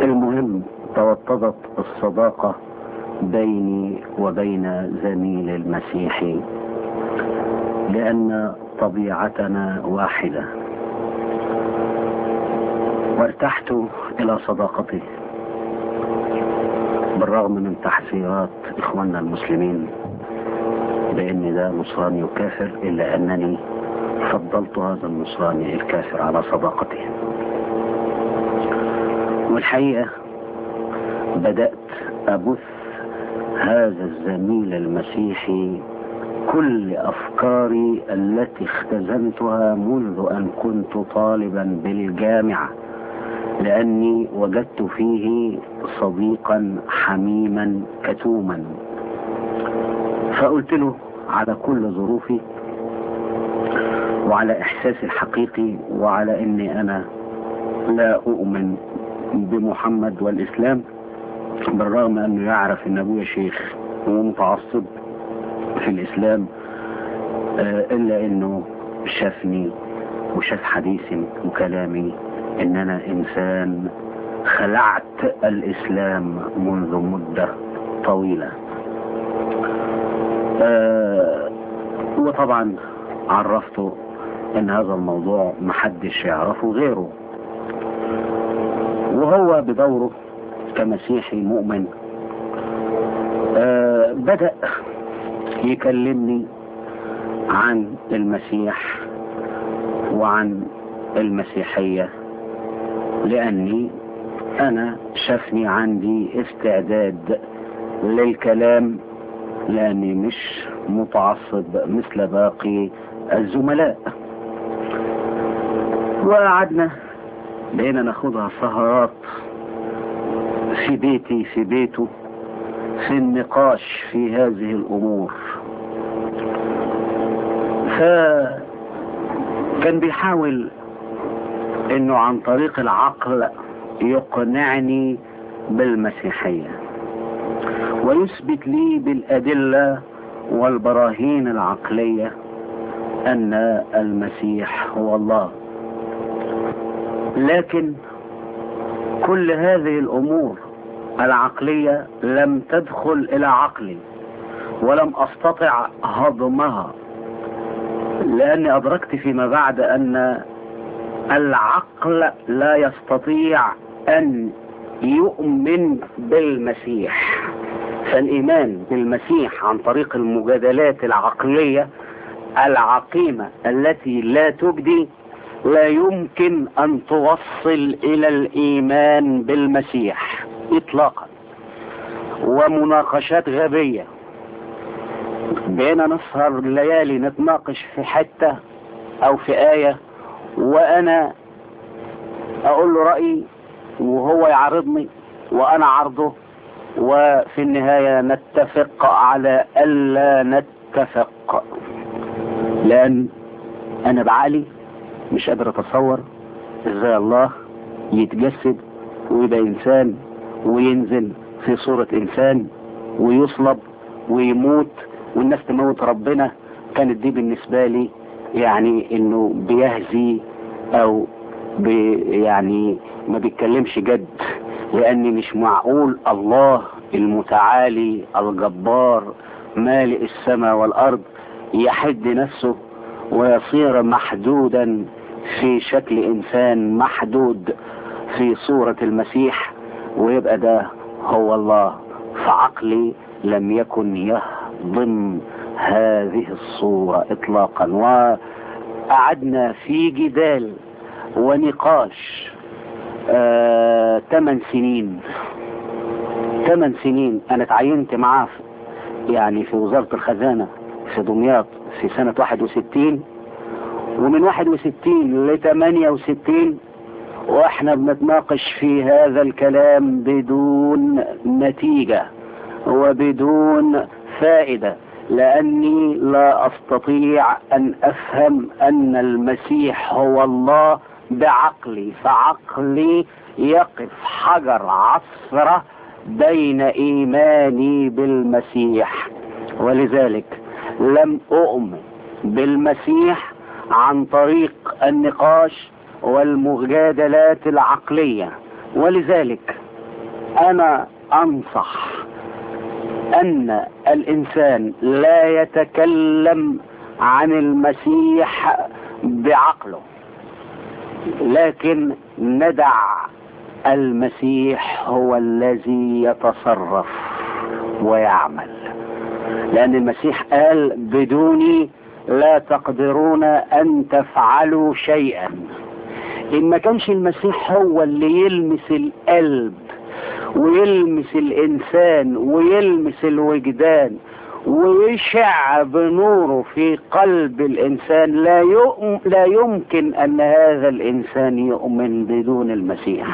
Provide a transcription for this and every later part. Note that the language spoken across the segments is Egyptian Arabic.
المهم توطدت الصداقة بيني وبين زميل المسيحي لأن طبيعتنا واحدة وارتحت إلى صداقته بالرغم من تحذيرات إخواننا المسلمين بأن ده نصراني وكافر إلا أنني فضلت هذا النصراني الكافر على صداقته والحقيقة بدأت أبث هذا الزميل المسيحي كل أفكاري التي اختزنتها منذ أن كنت طالبا بالجامعة لأني وجدت فيه صديقا حميما كتوما فقلت له على كل ظروفي وعلى إحساسي الحقيقي وعلى أني أنا لا أؤمن بمحمد والإسلام بالرغم أنه يعرف أن أبويا شيخ ومتعصب في الإسلام إلا أنه شافني وشاف حديثي وكلامي أن أنا إنسان خلعت الإسلام منذ مدة طويلة وطبعا عرفته أن هذا الموضوع محدش يعرفه غيره وهو بدوره كمسيحي مؤمن آه بدأ يكلمني عن المسيح وعن المسيحية لأني أنا شافني عندي استعداد للكلام لأني مش متعصب مثل باقي الزملاء وقعدنا بقينا ناخدها سهرات في بيتي في بيته في النقاش في هذه الأمور فكان بيحاول انه عن طريق العقل يقنعني بالمسيحية ويثبت لي بالأدلة والبراهين العقلية أن المسيح هو الله لكن كل هذه الأمور العقلية لم تدخل إلى عقلي ولم أستطع هضمها لأني أدركت فيما بعد أن العقل لا يستطيع أن يؤمن بالمسيح فالإيمان بالمسيح عن طريق المجادلات العقلية العقيمة التي لا تجدي لا يمكن أن توصل إلى الإيمان بالمسيح إطلاقا ومناقشات غبية بقينا نسهر الليالي نتناقش في حتة أو في آية وأنا أقول له رأيي وهو يعرضني وأنا عرضه وفي النهاية نتفق على ألا نتفق لأن أنا بعقلي مش قادر أتصور إزاي الله يتجسد ويبقى إنسان وينزل في صورة إنسان ويصلب ويموت والناس تموت ربنا كانت دي بالنسبة لي يعني إنه بيهزي أو بي يعني ما بيتكلمش جد لأني مش معقول الله المتعالي الجبار مالئ السماء والأرض يحد نفسه ويصير محدودا في شكل إنسان محدود في صورة المسيح ويبقى ده هو الله فعقلي لم يكن يهضم هذه الصورة إطلاقا وقعدنا في جدال ونقاش آه، 8 سنين 8 سنين انا اتعينت معاه في- يعني في وزارة الخزانة في دمياط في سنة 61 ومن 61 ل 68 واحنا بنتناقش في هذا الكلام بدون نتيجة وبدون فائدة لاني لا استطيع ان افهم ان المسيح هو الله بعقلي فعقلي يقف حجر عثرة بين ايماني بالمسيح ولذلك لم اؤمن بالمسيح عن طريق النقاش والمجادلات العقلية ولذلك انا انصح ان الانسان لا يتكلم عن المسيح بعقله لكن ندع المسيح هو الذي يتصرف ويعمل لان المسيح قال بدوني لا تقدرون ان تفعلوا شيئا ان ما كانش المسيح هو اللي يلمس القلب ويلمس الانسان ويلمس الوجدان ويشع بنوره في قلب الانسان لا يؤم لا يمكن ان هذا الانسان يؤمن بدون المسيح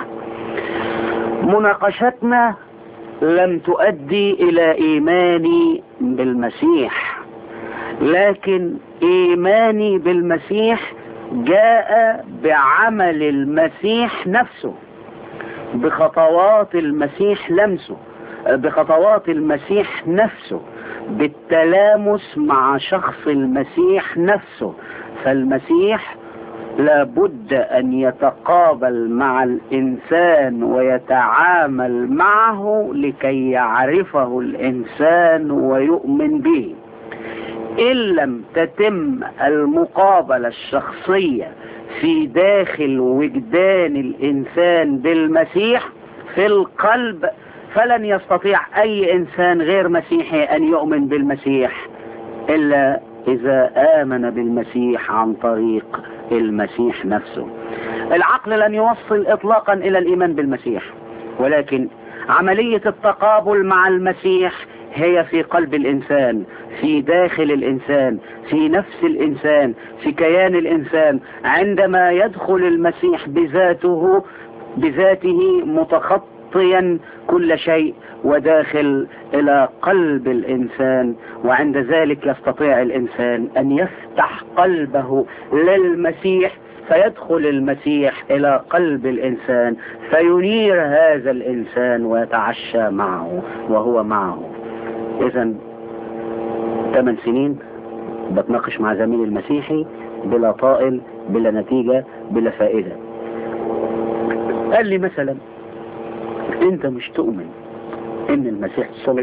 مناقشتنا لم تؤدي الى ايماني بالمسيح لكن ايماني بالمسيح جاء بعمل المسيح نفسه بخطوات المسيح لمسه بخطوات المسيح نفسه بالتلامس مع شخص المسيح نفسه فالمسيح لابد ان يتقابل مع الانسان ويتعامل معه لكي يعرفه الانسان ويؤمن به ان لم تتم المقابلة الشخصية في داخل وجدان الانسان بالمسيح في القلب فلن يستطيع اي انسان غير مسيحي ان يؤمن بالمسيح الا اذا امن بالمسيح عن طريق المسيح نفسه العقل لن يوصل اطلاقا الى الايمان بالمسيح ولكن عملية التقابل مع المسيح هي في قلب الانسان في داخل الانسان في نفس الانسان في كيان الانسان عندما يدخل المسيح بذاته بذاته متخطيا كل شيء وداخل الى قلب الانسان وعند ذلك يستطيع الانسان ان يفتح قلبه للمسيح فيدخل المسيح الى قلب الانسان فينير هذا الانسان ويتعشى معه وهو معه اذا ثمان سنين بتناقش مع زميلي المسيحي بلا طائل بلا نتيجة بلا فائدة قال لي مثلا انت مش تؤمن ان المسيح صلب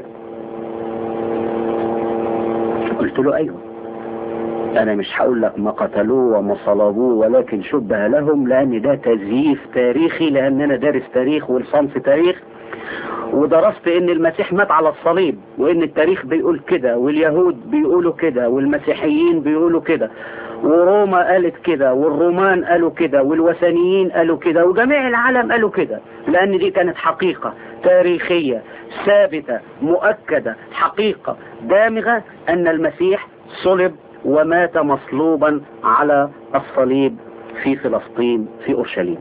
قلت له ايوه انا مش هقول لك ما قتلوه وما صلبوه ولكن شبه لهم لان ده تزييف تاريخي لان انا دارس تاريخ ولصنف تاريخ ودرست ان المسيح مات على الصليب وان التاريخ بيقول كده واليهود بيقولوا كده والمسيحيين بيقولوا كده وروما قالت كده والرومان قالوا كده والوثنيين قالوا كده وجميع العالم قالوا كده لان دي كانت حقيقة تاريخية ثابتة مؤكدة حقيقة دامغة ان المسيح صلب ومات مصلوبا على الصليب في فلسطين في اورشليم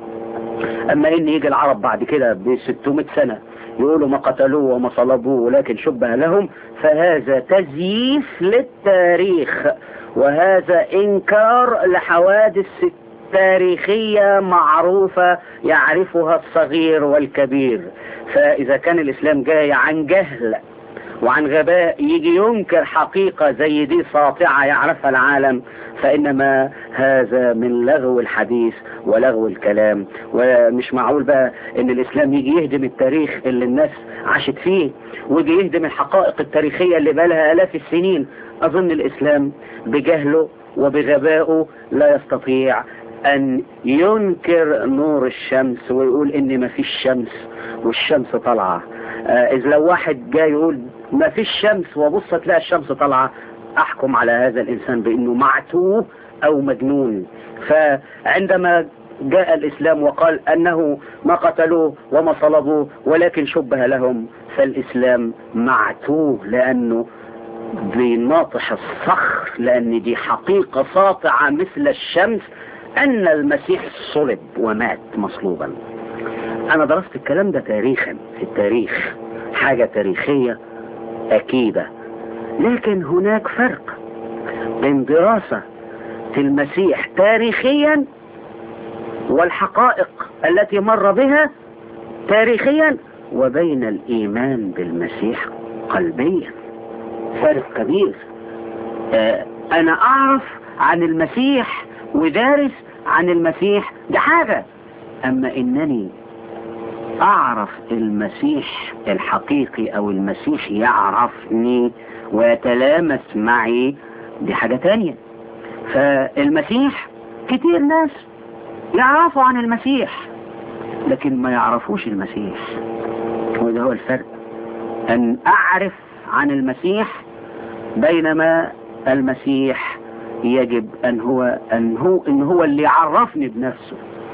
اما ان يجي العرب بعد كده ب 600 سنة يقولوا ما قتلوه وما صلبوه ولكن شبه لهم فهذا تزييف للتاريخ وهذا انكار لحوادث تاريخية معروفة يعرفها الصغير والكبير فاذا كان الاسلام جاي عن جهل وعن غباء يجي ينكر حقيقة زي دي ساطعة يعرفها العالم فإنما هذا من لغو الحديث ولغو الكلام ومش معقول بقى ان الاسلام يجي يهدم التاريخ اللي الناس عاشت فيه ويجي يهدم الحقائق التاريخية اللي بقالها الاف السنين اظن الاسلام بجهله وبغبائه لا يستطيع ان ينكر نور الشمس ويقول ان ما فيش شمس والشمس طالعة آه اذا لو واحد جاي يقول ما فيش شمس وبص تلاقي الشمس طالعة احكم على هذا الانسان بانه معتوه او مجنون فعندما جاء الاسلام وقال انه ما قتلوه وما صلبوه ولكن شبه لهم فالاسلام معتوه لانه بناطح الصخر لان دي حقيقة ساطعة مثل الشمس ان المسيح صلب ومات مصلوبا انا درست الكلام ده تاريخا في التاريخ حاجة تاريخية اكيدة لكن هناك فرق بين دراسة المسيح تاريخيا والحقائق التي مر بها تاريخيا وبين الايمان بالمسيح قلبيا فرق كبير آه انا اعرف عن المسيح ودارس عن المسيح ده حاجة اما انني اعرف المسيح الحقيقي او المسيح يعرفني ويتلامس معي دي حاجة تانية فالمسيح كتير ناس يعرفوا عن المسيح لكن ما يعرفوش المسيح وده هو الفرق ان اعرف عن المسيح بينما المسيح يجب ان هو ان هو ان هو اللي يعرفني بنفسه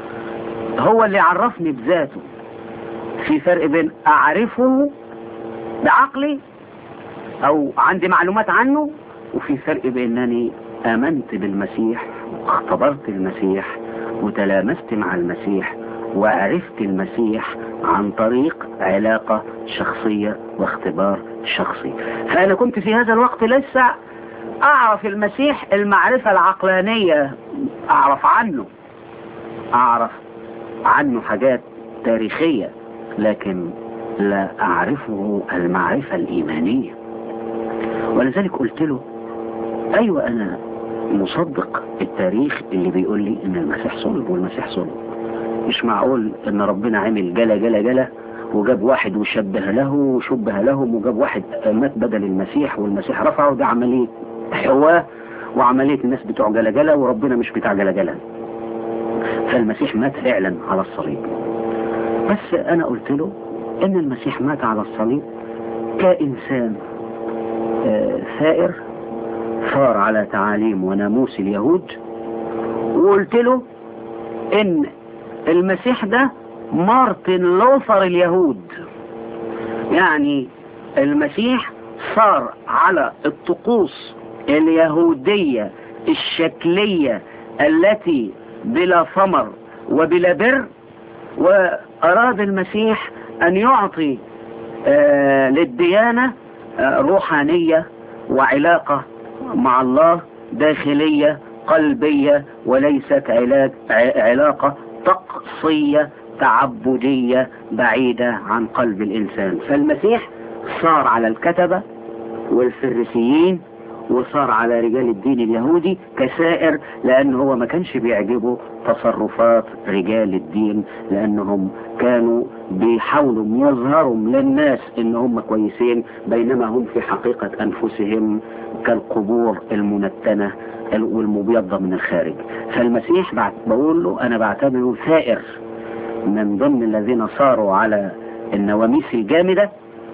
هو اللي يعرفني بذاته في فرق بين اعرفه بعقلي او عندي معلومات عنه وفي فرق بانني امنت بالمسيح واختبرت المسيح وتلامست مع المسيح وعرفت المسيح عن طريق علاقة شخصية واختبار شخصي فأنا كنت في هذا الوقت لسه أعرف المسيح المعرفة العقلانية أعرف عنه أعرف عنه حاجات تاريخية لكن لا أعرفه المعرفة الإيمانية ولذلك قلت له أيوة أنا مصدق التاريخ اللي بيقول لي إن المسيح صلب والمسيح صلب مش معقول إن ربنا عمل جلا جلا جلا وجاب واحد وشبه له وشبه لهم وجاب واحد مات بدل المسيح والمسيح رفعه ده عملية حواه وعملية الناس بتوع جلا جلا وربنا مش بتاع جلا جلا فالمسيح مات فعلا على الصليب بس انا قلت له ان المسيح مات على الصليب كإنسان آه، ثائر ثار على تعاليم وناموس اليهود وقلت له ان المسيح ده مارتن لوثر اليهود يعني المسيح صار على الطقوس اليهودية الشكلية التي بلا ثمر وبلا بر وأراد المسيح أن يعطي آه للديانة آه روحانية وعلاقة مع الله داخلية قلبية وليست علاج علاقة طقسية تعبدية بعيدة عن قلب الإنسان فالمسيح صار على الكتبة والفريسيين وصار على رجال الدين اليهودي كسائر لأنه هو ما كانش بيعجبه تصرفات رجال الدين لأنهم كانوا بيحاولوا يظهروا للناس إن هم كويسين بينما هم في حقيقة أنفسهم كالقبور المنتنة والمبيضة من الخارج فالمسيح بعد بقول له أنا بعتبره ثائر من ضمن الذين صاروا على النواميس الجامدة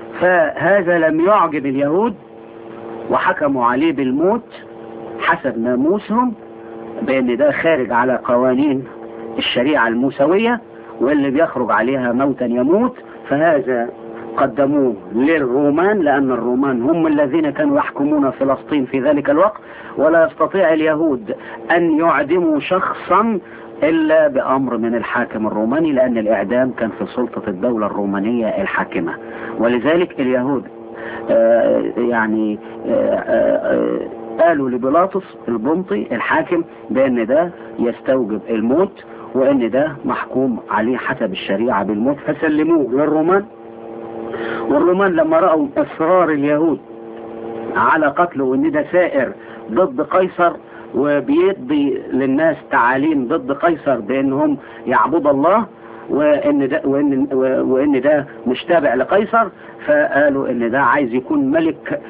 فهذا لم يعجب اليهود وحكموا عليه بالموت حسب ناموسهم بان ده خارج على قوانين الشريعة الموسوية واللي بيخرج عليها موتا يموت فهذا قدموه للرومان لأن الرومان هم الذين كانوا يحكمون فلسطين في ذلك الوقت ولا يستطيع اليهود أن يعدموا شخصا إلا بأمر من الحاكم الروماني لأن الإعدام كان في سلطة الدولة الرومانية الحاكمة ولذلك اليهود آه يعني آه آه قالوا لبيلاطس البنطي الحاكم بأن ده يستوجب الموت وأن ده محكوم عليه حسب الشريعة بالموت فسلموه للرومان والرومان لما رأوا إصرار اليهود على قتله وأن ده سائر ضد قيصر وبيدي للناس تعاليم ضد قيصر بأنهم يعبدوا الله وان ده وان وان ده مش تابع لقيصر فقالوا ان ده عايز يكون ملك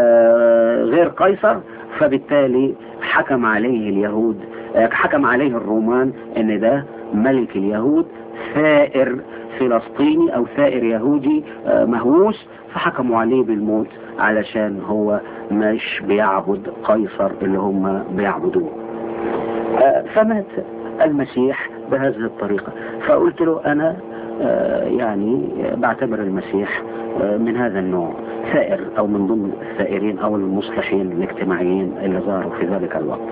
غير قيصر فبالتالي حكم عليه اليهود حكم عليه الرومان ان ده ملك اليهود ثائر فلسطيني او ثائر يهودي مهووس فحكموا عليه بالموت علشان هو مش بيعبد قيصر اللي هم بيعبدوه فمات المسيح بهذه الطريقة فقلت له أنا يعني بعتبر المسيح من هذا النوع ثائر أو من ضمن الثائرين أو المصلحين الاجتماعيين اللي ظهروا في ذلك الوقت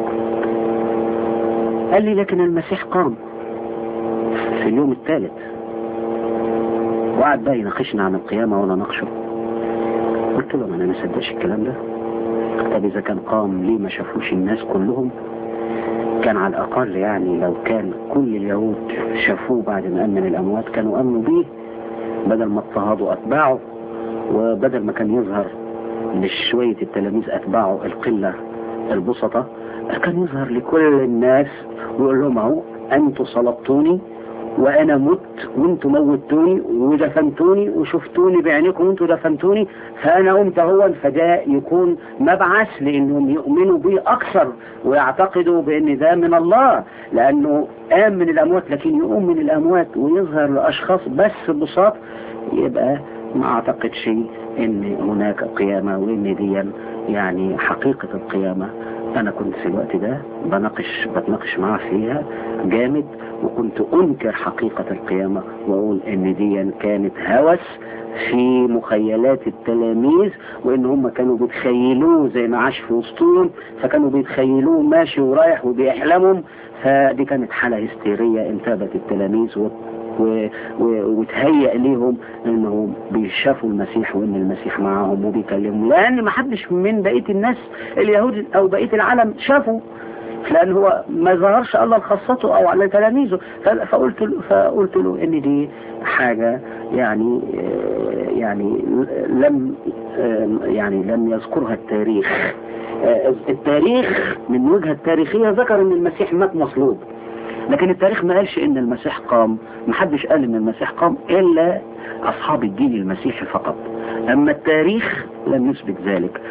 قال لي لكن المسيح قام في اليوم الثالث وقعد بقى يناقشنا عن القيامة ولا نقشه قلت له أنا ما صدقش الكلام ده طب إذا كان قام ليه ما شافوش الناس كلهم كان على الأقل يعني لو كان كل اليهود شافوه بعد ما أمن الأموات كانوا أمنوا بيه بدل ما اضطهدوا أتباعه وبدل ما كان يظهر لشوية التلاميذ أتباعه القلة البسطة كان يظهر لكل الناس ويقول لهم اهو أنتوا صلبتوني وانا مت وانتوا موتوني ودفنتوني وشفتوني بعينيكم وانتوا دفنتوني فانا قمت هو فده يكون مبعث لانهم يؤمنوا بي اكثر ويعتقدوا بان ده من الله لانه قام من الاموات لكن يقوم من الاموات ويظهر لاشخاص بس بساط يبقى ما اعتقدش ان هناك قيامة وان دي يعني حقيقة القيامة انا كنت في الوقت ده بناقش بتناقش معاه فيها جامد وكنت انكر حقيقة القيامة واقول ان دي كانت هوس في مخيلات التلاميذ وان هم كانوا بيتخيلوه زي ما عاش في وسطهم فكانوا بيتخيلوه ماشي ورايح وبيحلمهم فدي كانت حالة هستيرية انتابت التلاميذ و... و... و... وتهيأ ليهم انهم بيشافوا المسيح وان المسيح معاهم وبيكلمهم لان ما حدش من بقية الناس اليهود او بقية العالم شافوا لان هو ما ظهرش الله لخاصته او على تلاميذه فقلت له فقلت له ان دي حاجة يعني يعني لم يعني لم يذكرها التاريخ التاريخ من وجهة تاريخية ذكر ان المسيح مات مصلوب لكن التاريخ ما قالش ان المسيح قام ما حدش قال ان المسيح قام الا اصحاب الدين المسيحي فقط اما التاريخ لم يثبت ذلك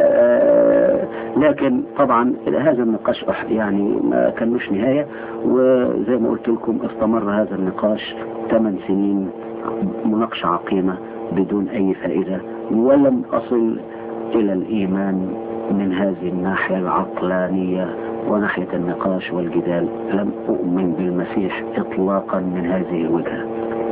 لكن طبعا هذا النقاش يعني ما كانوش نهاية وزي ما قلت لكم استمر هذا النقاش 8 سنين مناقشة عقيمة بدون اي فائدة ولم اصل الى الايمان من هذه الناحية العقلانية وناحية النقاش والجدال لم أؤمن بالمسيح إطلاقا من هذه الوجهة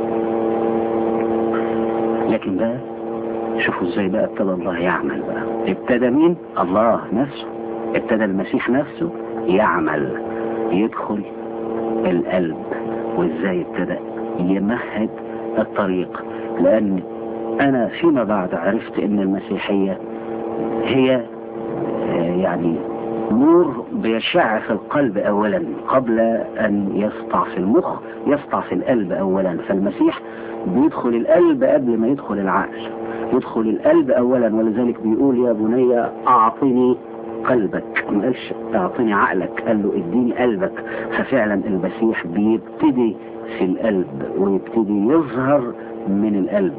لكن بقى شوفوا ازاي بقى ابتدى الله يعمل بقى ابتدى مين الله نفسه ابتدى المسيح نفسه يعمل يدخل القلب وازاي ابتدى يمهد الطريق لان انا فيما بعد عرفت ان المسيحية هي يعني نور بيشع في القلب اولا قبل ان يسطع في المخ يسطع في القلب اولا فالمسيح بيدخل القلب قبل ما يدخل العقل يدخل القلب اولا ولذلك بيقول يا بني اعطني قلبك ما قالش اعطني عقلك قال له اديني قلبك ففعلا المسيح بيبتدي في القلب ويبتدي يظهر من القلب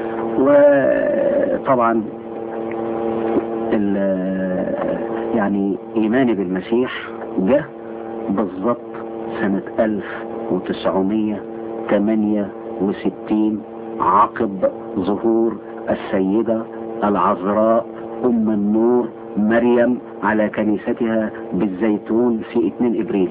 وطبعا يعني ايماني بالمسيح جه بالظبط سنة 1968 عقب ظهور السيدة العذراء ام النور مريم على كنيستها بالزيتون في 2 ابريل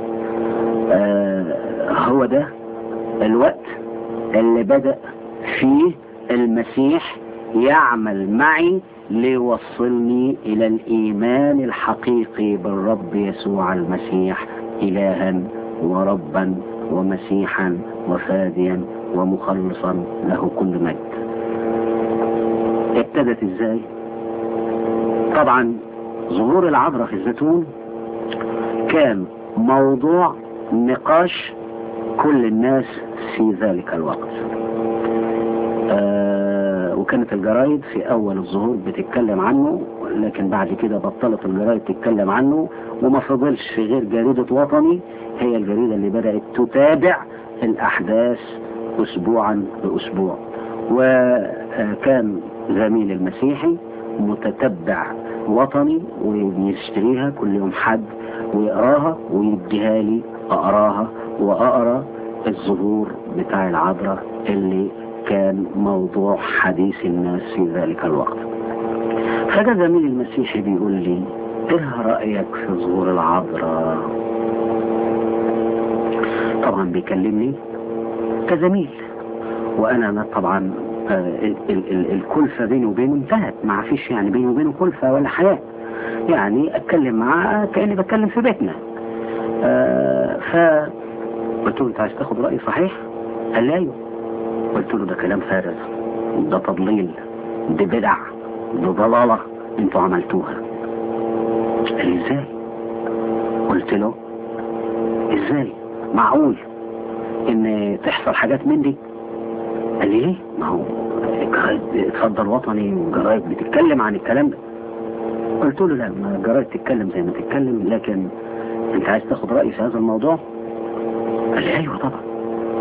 آه هو ده الوقت اللي بدأ فيه المسيح يعمل معي ليوصلني الى الايمان الحقيقي بالرب يسوع المسيح الها وربا ومسيحا وفاديا ومخلصا له كل مجد ابتدت ازاي طبعا ظهور العذراء في الزيتون كان موضوع نقاش كل الناس في ذلك الوقت آه وكانت الجرايد في اول الظهور بتتكلم عنه لكن بعد كده بطلت الجرايد تتكلم عنه وما فضلش في غير جريدة وطني هي الجريدة اللي بدأت تتابع الاحداث اسبوعا باسبوع وكان زميل المسيحي متتبع وطني وبيشتريها كل يوم حد ويقراها ويديها لي اقراها واقرا الظهور بتاع العذراء اللي كان موضوع حديث الناس في ذلك الوقت فجاء زميلي المسيحي بيقول لي ايه رأيك في ظهور العذراء طبعا بيكلمني كزميل وانا طبعا ال ال الكلفة بيني وبينه انتهت ما فيش يعني بيني وبينه كلفة ولا حياة يعني اتكلم معاه كأني بتكلم في بيتنا آه ف قلت له انت عايز تاخد رأيي صحيح قال لي ايوه قلت له ده كلام فارغ ده تضليل دي بدع دي ضلالة انتوا عملتوها قال لي ازاي قلت له ازاي معقول ان تحصل حاجات من دي قال لي ايه ما هو جرايد اتفضل وطني وجرايد بتتكلم عن الكلام ده قلت له لا ما الجرايد تتكلم زي ما تتكلم لكن انت عايز تاخد رأيي في هذا الموضوع قال لي ايوه طبعا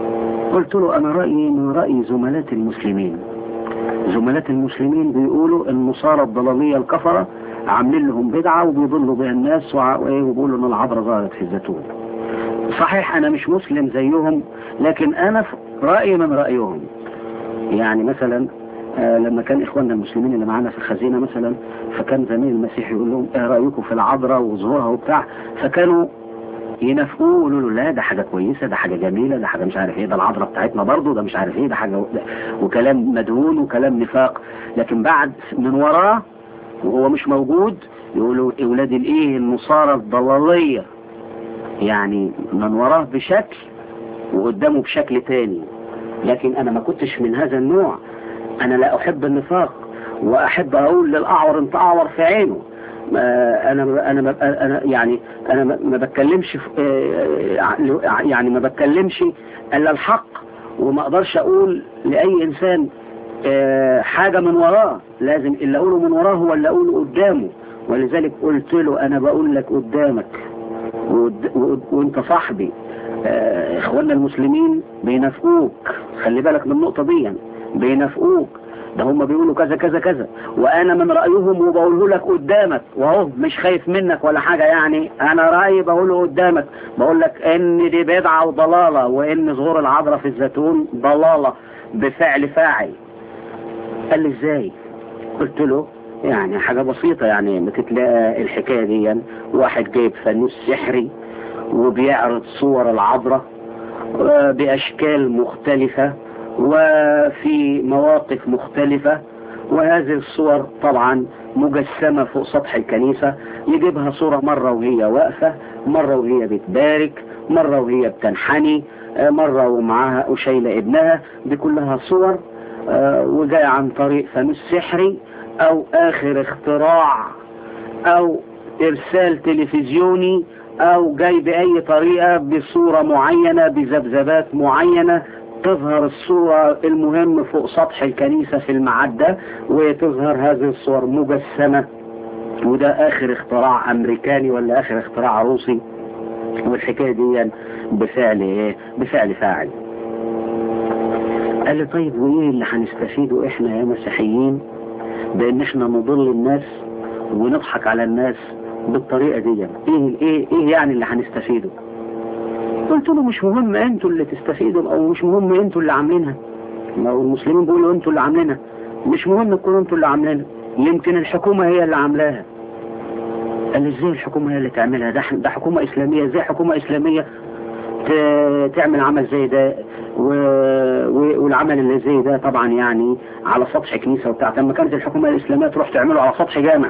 قلت له انا رأيي من رأي زملات المسلمين زملات المسلمين بيقولوا النصارى الضلالية الكفرة عاملين لهم بدعة وبيضلوا بها الناس وبيقولوا ان العبرة ظهرت في الزيتون صحيح انا مش مسلم زيهم لكن انا في رأيي من رأيهم يعني مثلا آه لما كان اخواننا المسلمين اللي معانا في الخزينة مثلا فكان زميل المسيح يقول لهم ايه رأيكم في العذراء وظهورها وبتاع فكانوا ينافقوه يقولوا له لا ده حاجة كويسة ده حاجة جميلة ده حاجة مش عارف ايه ده العذراء بتاعتنا برضه ده مش عارف ايه ده حاجة ده وكلام مدهون وكلام نفاق لكن بعد من وراه وهو مش موجود يقولوا اولاد الايه النصارى الضلالية يعني من وراه بشكل وقدامه بشكل تاني لكن انا ما كنتش من هذا النوع انا لا احب النفاق واحب اقول للاعور انت اعور في عينه انا انا انا يعني انا ما بتكلمش يعني ما بتكلمش الا الحق وما اقدرش اقول لاي انسان حاجة من وراه لازم اللي اقوله من وراه هو اللي اقوله قدامه ولذلك قلت له انا بقول لك قدامك وانت صاحبي اخواننا المسلمين بينافقوك خلي بالك من النقطة دي بينافقوك ده هم بيقولوا كذا كذا كذا وانا من رأيهم وبقوله لك قدامك وهو مش خايف منك ولا حاجة يعني انا رأيي بقوله قدامك بقول لك ان دي بدعة وضلالة وان ظهور العذراء في الزيتون ضلالة بفعل فاعل قال لي ازاي قلت له يعني حاجة بسيطة يعني بتتلاقى الحكاية دي واحد جايب فانوس سحري وبيعرض صور العذراء بأشكال مختلفة وفي مواقف مختلفة وهذه الصور طبعا مجسمة فوق سطح الكنيسة يجيبها صورة مرة وهي واقفة مرة وهي بتبارك مرة وهي بتنحني مرة ومعاها وشايلة ابنها دي كلها صور وجاي عن طريق فانوس سحري او اخر اختراع او ارسال تلفزيوني او جاي باي طريقة بصورة معينة بذبذبات معينة تظهر الصورة المهم فوق سطح الكنيسة في المعدة وتظهر هذه الصور مجسمة وده اخر اختراع امريكاني ولا اخر اختراع روسي والحكاية دي بفعل ايه بفعل فاعل قال لي طيب وايه اللي هنستفيده احنا يا مسيحيين بان احنا نضل الناس ونضحك على الناس بالطريقة دي ايه ايه ايه يعني اللي هنستفيده قلت له مش مهم انتوا اللي تستفيدوا او مش مهم انتوا اللي عاملينها ما هو المسلمين بيقولوا انتوا اللي عاملينها مش مهم تكونوا انتوا اللي عاملينها يمكن الحكومة هي اللي عاملاها قال لي ازاي الحكومة هي اللي تعملها ده ده حكومة اسلامية ازاي حكومة اسلامية تعمل عمل زي ده و... و... والعمل اللي زي ده طبعا يعني على سطح كنيسة وبتاع لما كانت الحكومة الاسلامية تروح تعمله على سطح جامع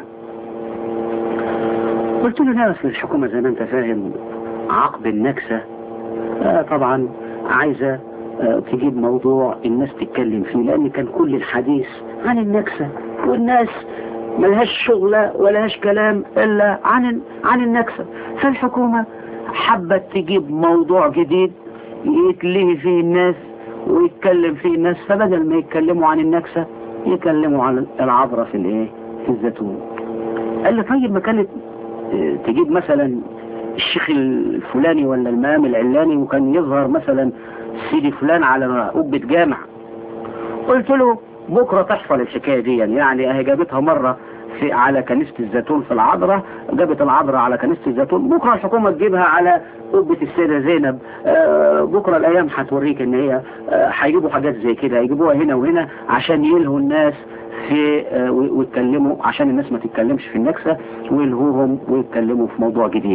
قلت له لا اصل الحكومة زي ما انت فاهم عقب النكسة آه طبعا عايزة آه تجيب موضوع الناس تتكلم فيه لان كان كل الحديث عن النكسة والناس ملهاش شغلة ولهاش كلام الا عن عن النكسة فالحكومة حبت تجيب موضوع جديد يتلهي فيه الناس ويتكلم فيه الناس فبدل ما يتكلموا عن النكسة يتكلموا عن العبرة في الايه في الزيتون قال لي طيب ما كانت تجيب مثلا الشيخ الفلاني ولا المام العلاني وكان يظهر مثلا سيدي فلان على قبة جامع قلت له بكرة تحصل الحكاية دي يعني اهي جابتها مرة في على كنيسة الزيتون في العذراء جابت العذراء على كنيسة الزيتون بكرة الحكومة تجيبها على قبة السيدة زينب آه بكرة الأيام هتوريك إن هي هيجيبوا آه حاجات زي كده يجيبوها هنا وهنا عشان يلهوا الناس في آه ويتكلموا عشان الناس ما تتكلمش في النكسة ويلهوهم ويتكلموا في موضوع جديد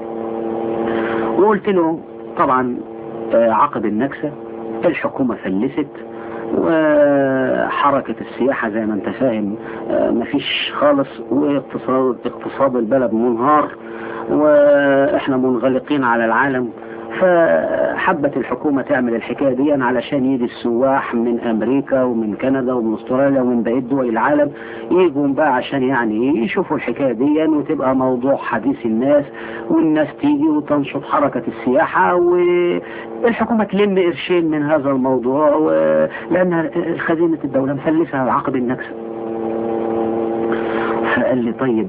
وقلت له طبعا عقد النكسة الحكومة فلست وحركة السياحة زي ما انت فاهم مفيش خالص واقتصاد اقتصاد البلد منهار واحنا منغلقين على العالم فحبت الحكومة تعمل الحكاية دي علشان يجي السواح من امريكا ومن كندا ومن استراليا ومن بقية دول العالم يجوا بقى عشان يعني يشوفوا الحكاية دي وتبقى موضوع حديث الناس والناس تيجي وتنشط حركة السياحة والحكومة تلم قرشين من هذا الموضوع لان خزينة الدولة مفلسها عقد النكسة فقال لي طيب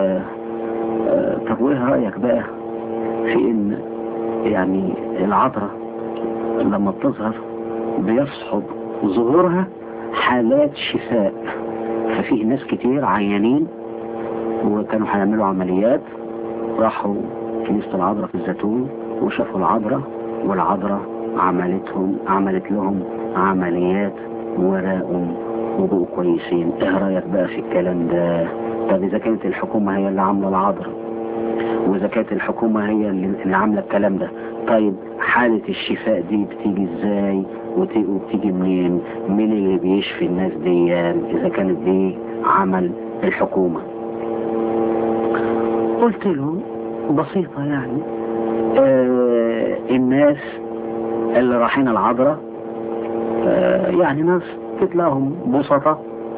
طب وايه رأيك بقى في ان يعني العذراء لما بتظهر بيصحب ظهورها حالات شفاء ففي ناس كتير عيانين وكانوا هيعملوا عمليات راحوا كنيسة العذراء في الزيتون وشافوا العذراء والعذراء عملتهم عملت لهم عمليات وراءهم وبقوا كويسين ايه رايك بقى في الكلام ده طب اذا كانت الحكومة هي اللي عاملة العذراء واذا كانت الحكومة هي اللي عاملة الكلام ده طيب حالة الشفاء دي بتيجي ازاي وبتيجي منين مين اللي بيشفي الناس دي اذا كانت دي عمل الحكومة قلت له بسيطة يعني آه الناس اللي رايحين العذراء آه يعني ناس تتلاهم بسطة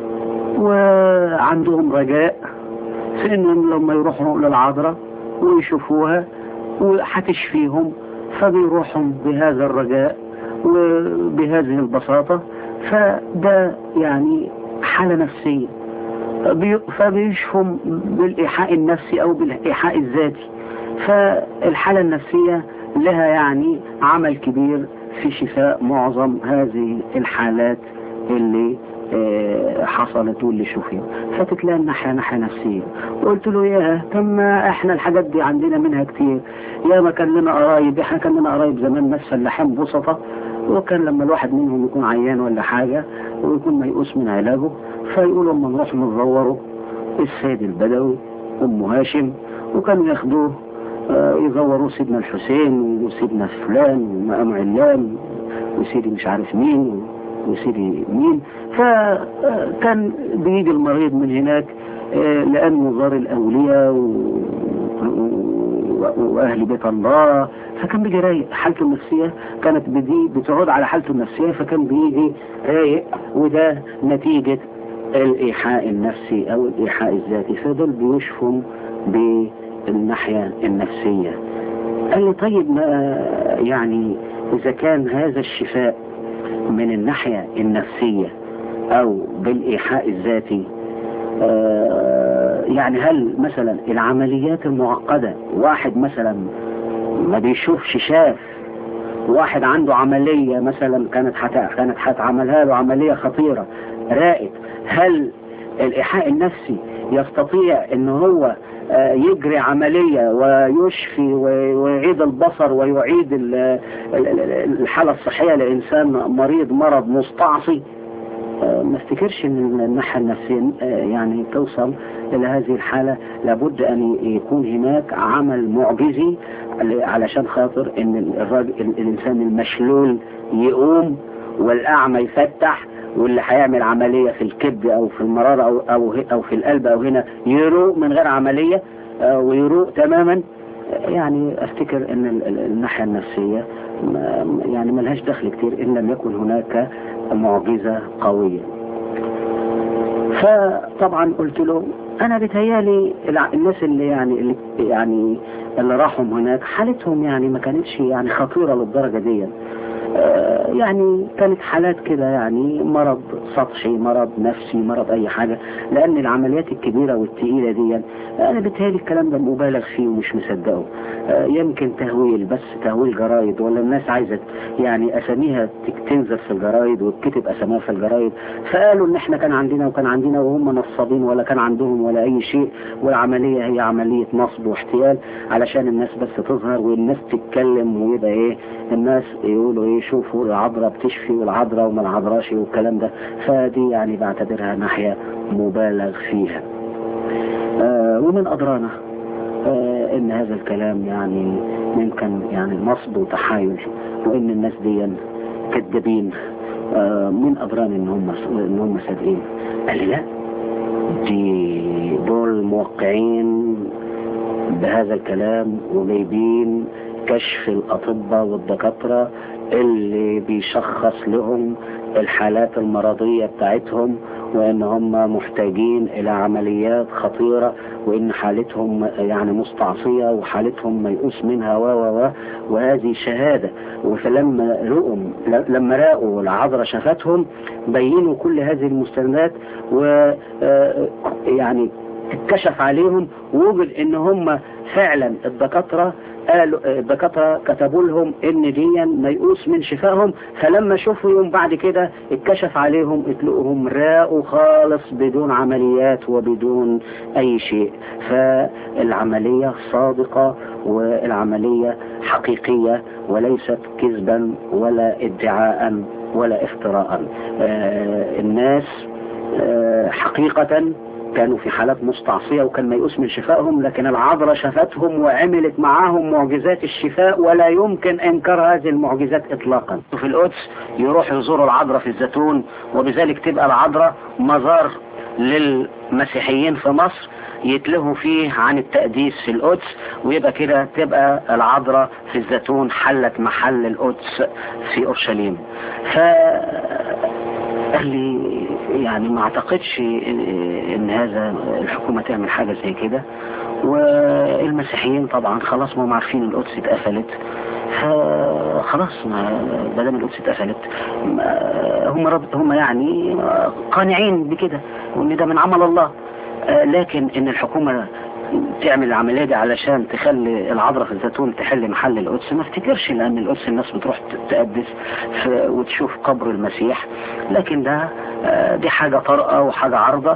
وعندهم رجاء في انهم لما يروحوا للعذراء ويشوفوها وهتشفيهم فبيروحوا بهذا الرجاء وبهذه البساطة فده يعني حالة نفسية فبيشفهم بالإيحاء النفسي أو بالإيحاء الذاتي فالحالة النفسية لها يعني عمل كبير في شفاء معظم هذه الحالات اللي حصلت واللي شوفيها فتتلاقي الناحية ناحية نفسية وقلت له ياه طب ما احنا الحاجات دي عندنا منها كتير يا ما كان لنا قرايب احنا كان لنا قرايب زمان ناس فلاحين بسطة وكان لما الواحد منهم يكون عيان ولا حاجة ويكون ميؤوس من علاجه فيقولوا اما نروح نزوره السيد البدوي ام هاشم وكانوا ياخدوه يزوروا سيدنا الحسين وسيدنا فلان ومقام علان وسيدي مش عارف مين وسيدي مين فكان بيجي المريض من هناك لأنه زار الأولياء وأهل بيت الله فكان بيجي رايق حالته النفسية كانت بدي بتعود على حالته النفسية فكان بيجي رايق وده نتيجة الإيحاء النفسي أو الإيحاء الذاتي فدول بيشفوا بالناحية النفسية قال لي طيب ما يعني إذا كان هذا الشفاء من الناحية النفسية او بالايحاء الذاتي آه يعني هل مثلا العمليات المعقدة واحد مثلا ما بيشوفش شاف واحد عنده عملية مثلا كانت حتى كانت هتعملها له عملية خطيرة رائد هل الايحاء النفسي يستطيع ان هو يجري عملية ويشفي ويعيد البصر ويعيد الحالة الصحية لإنسان مريض مرض مستعصي ما افتكرش ان الناحية النفسية يعني توصل الى هذه الحالة لابد ان يكون هناك عمل معجزي علشان خاطر ان الراجل الانسان المشلول يقوم والاعمى يفتح واللي هيعمل عملية في الكبد او في المرارة او, أو, أو في القلب او هنا يروق من غير عملية ويروق تماما يعني افتكر ان الناحية النفسية يعني ملهاش دخل كتير ان لم يكن هناك معجزة قوية فطبعا قلت له انا بتهيالي الناس اللي يعني اللي يعني اللي راحوا هناك حالتهم يعني ما كانتش يعني خطيرة للدرجة دي يعني كانت حالات كده يعني مرض سطحي مرض نفسي مرض اي حاجة لان العمليات الكبيرة والتقيلة دي انا بتهيالي الكلام ده مبالغ فيه ومش مصدقه يمكن تهويل بس تهويل جرايد ولا الناس عايزة يعني اساميها تنزل في الجرايد وتكتب اساميها في الجرايد فقالوا ان احنا كان عندنا وكان عندنا وهم نصابين ولا كان عندهم ولا اي شيء والعملية هي عملية نصب واحتيال علشان الناس بس تظهر والناس تتكلم ويبقى ايه الناس يقولوا ايه شوفوا العذراء بتشفي والعذراء وما العذراش والكلام ده فدي يعني بعتبرها ناحية مبالغ فيها آه ومن أدرانا آه ان هذا الكلام يعني ممكن يعني نصب وتحايل وان الناس دي كذابين آه من أدرانا ان هم ان هم صادقين قال لي لا دي دول موقعين بهذا الكلام وجايبين كشف الأطباء والدكاترة اللي بيشخص لهم الحالات المرضية بتاعتهم وان هم محتاجين الى عمليات خطيرة وان حالتهم يعني مستعصية وحالتهم ميؤوس منها و و و وهذه شهادة فلما رؤوا لما راقوا العذراء شافتهم بينوا كل هذه المستندات و يعني اتكشف عليهم ووجد ان هم فعلا الدكاترة قالوا الدكاترة كتبوا لهم ان دي ميؤوس من شفائهم فلما شوفوا يوم بعد كده اتكشف عليهم اتلقوهم راقوا خالص بدون عمليات وبدون اي شيء فالعملية صادقة والعملية حقيقية وليست كذبا ولا ادعاء ولا افتراء آه الناس آه حقيقة كانوا في حالات مستعصية وكان ميؤوس من شفائهم لكن العذراء شفتهم وعملت معاهم معجزات الشفاء ولا يمكن انكار هذه المعجزات اطلاقا في القدس يروحوا يزوروا العذراء في الزيتون وبذلك تبقى العذراء مزار للمسيحيين في مصر يتلهوا فيه عن التقديس في القدس ويبقى كده تبقى العذراء في الزيتون حلت محل القدس في اورشليم ف قال لي يعني ما اعتقدش ان هذا الحكومة تعمل حاجة زي كده والمسيحيين طبعا خلاص ما هم عارفين القدس اتقفلت فخلاص ما دام القدس اتقفلت هم هم يعني قانعين بكده وان ده من عمل الله لكن ان الحكومة تعمل العملية دي علشان تخلي العذراء في الزيتون تحل محل القدس ما افتكرش لان القدس الناس بتروح تقدس وتشوف قبر المسيح لكن ده دي حاجة طارئة وحاجة عارضة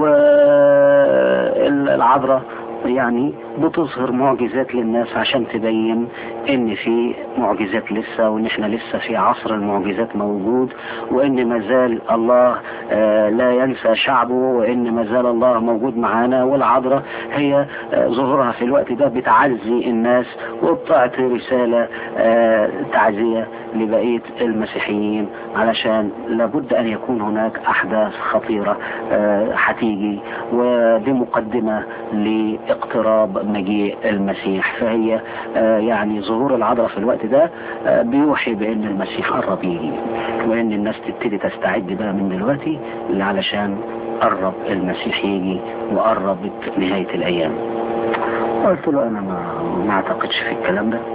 والعذراء يعني بتظهر معجزات للناس عشان تبين ان في معجزات لسه وان احنا لسه في عصر المعجزات موجود وان مازال الله آه لا ينسى شعبه وان مازال الله موجود معانا والعذراء هي آه ظهورها في الوقت ده بتعزي الناس وبتعطي رسالة آه تعزية لبقية المسيحيين علشان لابد ان يكون هناك احداث خطيرة هتيجي ودي مقدمة لاقتراب مجيء المسيح فهي يعني ظهور العذراء في الوقت ده بيوحي بان المسيح قرب يجي وان الناس تبتدي تستعد بقى من دلوقتي علشان قرب المسيح يجي وقربت نهاية الايام قلت له انا ما, ما اعتقدش في الكلام ده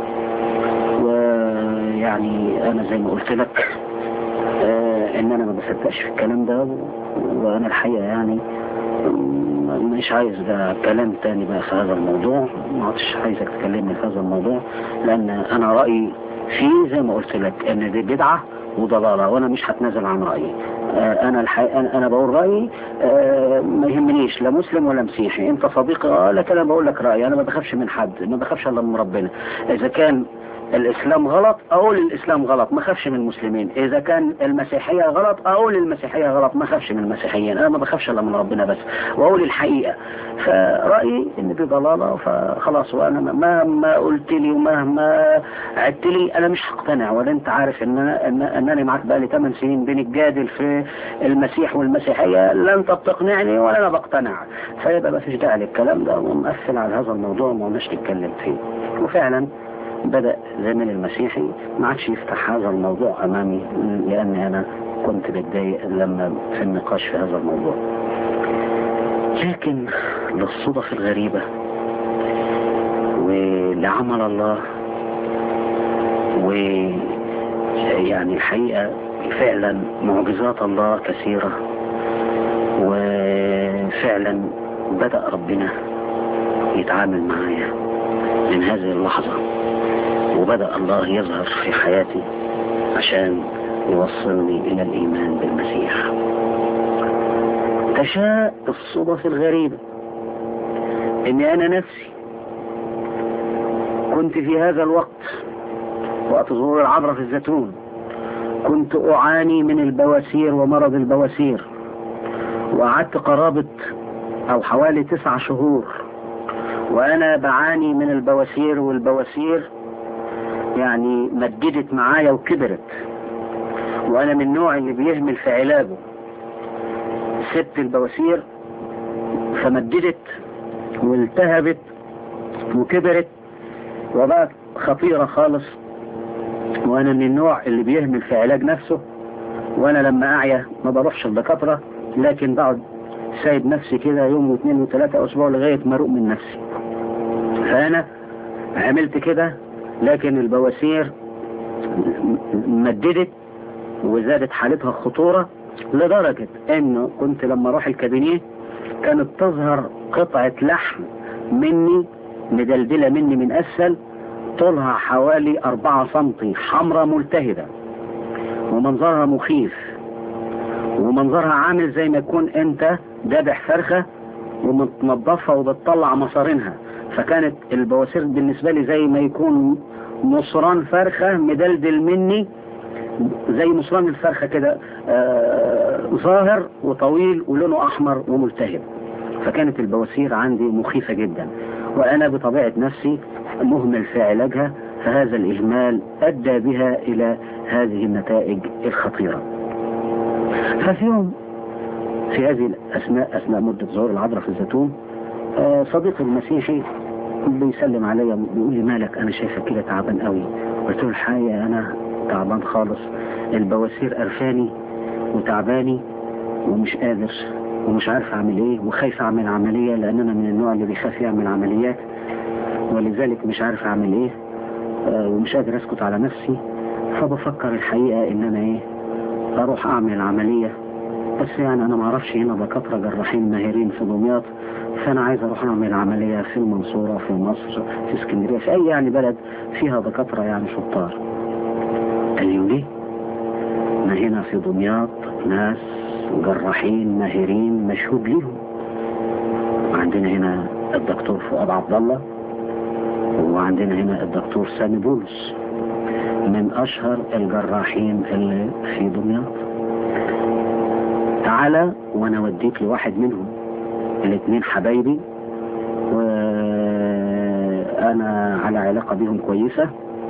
ويعني انا زي ما قلت لك ان انا ما بصدقش في الكلام ده وانا الحقيقة يعني مش عايز ده كلام تاني بقى في هذا الموضوع ما عادش عايزك تكلمني في هذا الموضوع لان انا رأيي فيه زي ما قلت لك ان دي بدعة وضلالة وانا مش هتنازل عن رأيي انا الحقيقة انا بقول رأيي ما يهمنيش لا مسلم ولا مسيحي انت صديقي اه لكن انا بقول لك رأيي انا ما بخافش من حد ما بخافش الا من ربنا اذا كان الاسلام غلط اقول الاسلام غلط ما خافش من المسلمين اذا كان المسيحية غلط اقول المسيحية غلط ما خافش من المسيحيين انا ما بخافش الا من ربنا بس واقول الحقيقة فرأيي ان دي ضلالة فخلاص وانا مهما قلت لي ومهما عدت لي انا مش هقتنع ولا انت عارف ان انا ان انني معاك بقالي 8 سنين بنتجادل في المسيح والمسيحية لا انت بتقنعني ولا انا بقتنع فيبقى ما فيش داعي للكلام ده ومقفل على هذا الموضوع وما قلناش نتكلم فيه وفعلا بدأ زمن المسيحي ما عادش يفتح هذا الموضوع أمامي لأني أنا كنت بتضايق لما في النقاش في هذا الموضوع لكن للصدف الغريبة ولعمل الله ويعني الحقيقة فعلا معجزات الله كثيرة وفعلا بدأ ربنا يتعامل معايا من هذه اللحظة وبدأ الله يظهر في حياتي عشان يوصلني إلى الإيمان بالمسيح تشاء الصدف الغريبة إني أنا نفسي كنت في هذا الوقت وقت ظهور العبرة في الزيتون كنت أعاني من البواسير ومرض البواسير وقعدت قرابة أو حوالي تسع شهور وأنا بعاني من البواسير والبواسير يعني مددت معايا وكبرت وانا من النوع اللي بيهمل في علاجه سبت البواسير فمددت والتهبت وكبرت وبقت خطيرة خالص وانا من النوع اللي بيهمل في علاج نفسه وانا لما اعيا ما بروحش الدكاترة لكن بقعد سايب نفسي كده يوم واثنين وثلاثة اسبوع لغاية ما اروق من نفسي فانا عملت كده لكن البواسير مددت وزادت حالتها خطورة لدرجة انه كنت لما اروح الكابينيه كانت تظهر قطعة لحم مني مدلدلة مني من أسفل طولها حوالي أربعة سنتي حمراء ملتهبة ومنظرها مخيف ومنظرها عامل زي ما يكون انت دابح فرخة ومتنظفها وبتطلع مصارينها فكانت البواسير بالنسبة لي زي ما يكون مصران فرخة مدلدل مني زي مصران الفرخة كده آه ظاهر وطويل ولونه أحمر وملتهب فكانت البواسير عندي مخيفة جدا وأنا بطبيعة نفسي مهمل في علاجها فهذا الإهمال أدى بها إلى هذه النتائج الخطيرة ففي يوم في هذه الأثناء أثناء مدة ظهور العذراء في الزيتون آه صديقي المسيحي بيسلم عليا بيقول لي مالك أنا شايفك كده تعبان قوي قلت له الحقيقة أنا تعبان خالص البواسير قرفاني وتعباني ومش قادر ومش عارف اعمل ايه وخايف اعمل عملية لان انا من النوع اللي بيخاف يعمل عمليات ولذلك مش عارف اعمل ايه آه ومش قادر اسكت على نفسي فبفكر الحقيقة ان انا ايه اروح اعمل عملية بس يعني انا معرفش هنا دكاترة جراحين ماهرين في دمياط فانا عايز اروح اعمل عملية في المنصورة في مصر في اسكندرية في اي يعني بلد فيها دكاترة يعني شطار قال لي وليه ما هنا في دمياط ناس جراحين ماهرين مشهود ليهم وعندنا هنا الدكتور فؤاد عبد الله وعندنا هنا الدكتور سامي بولس من اشهر الجراحين اللي في دمياط تعالى وانا اوديك لواحد منهم الاثنين حبايبي وانا على علاقة بيهم كويسة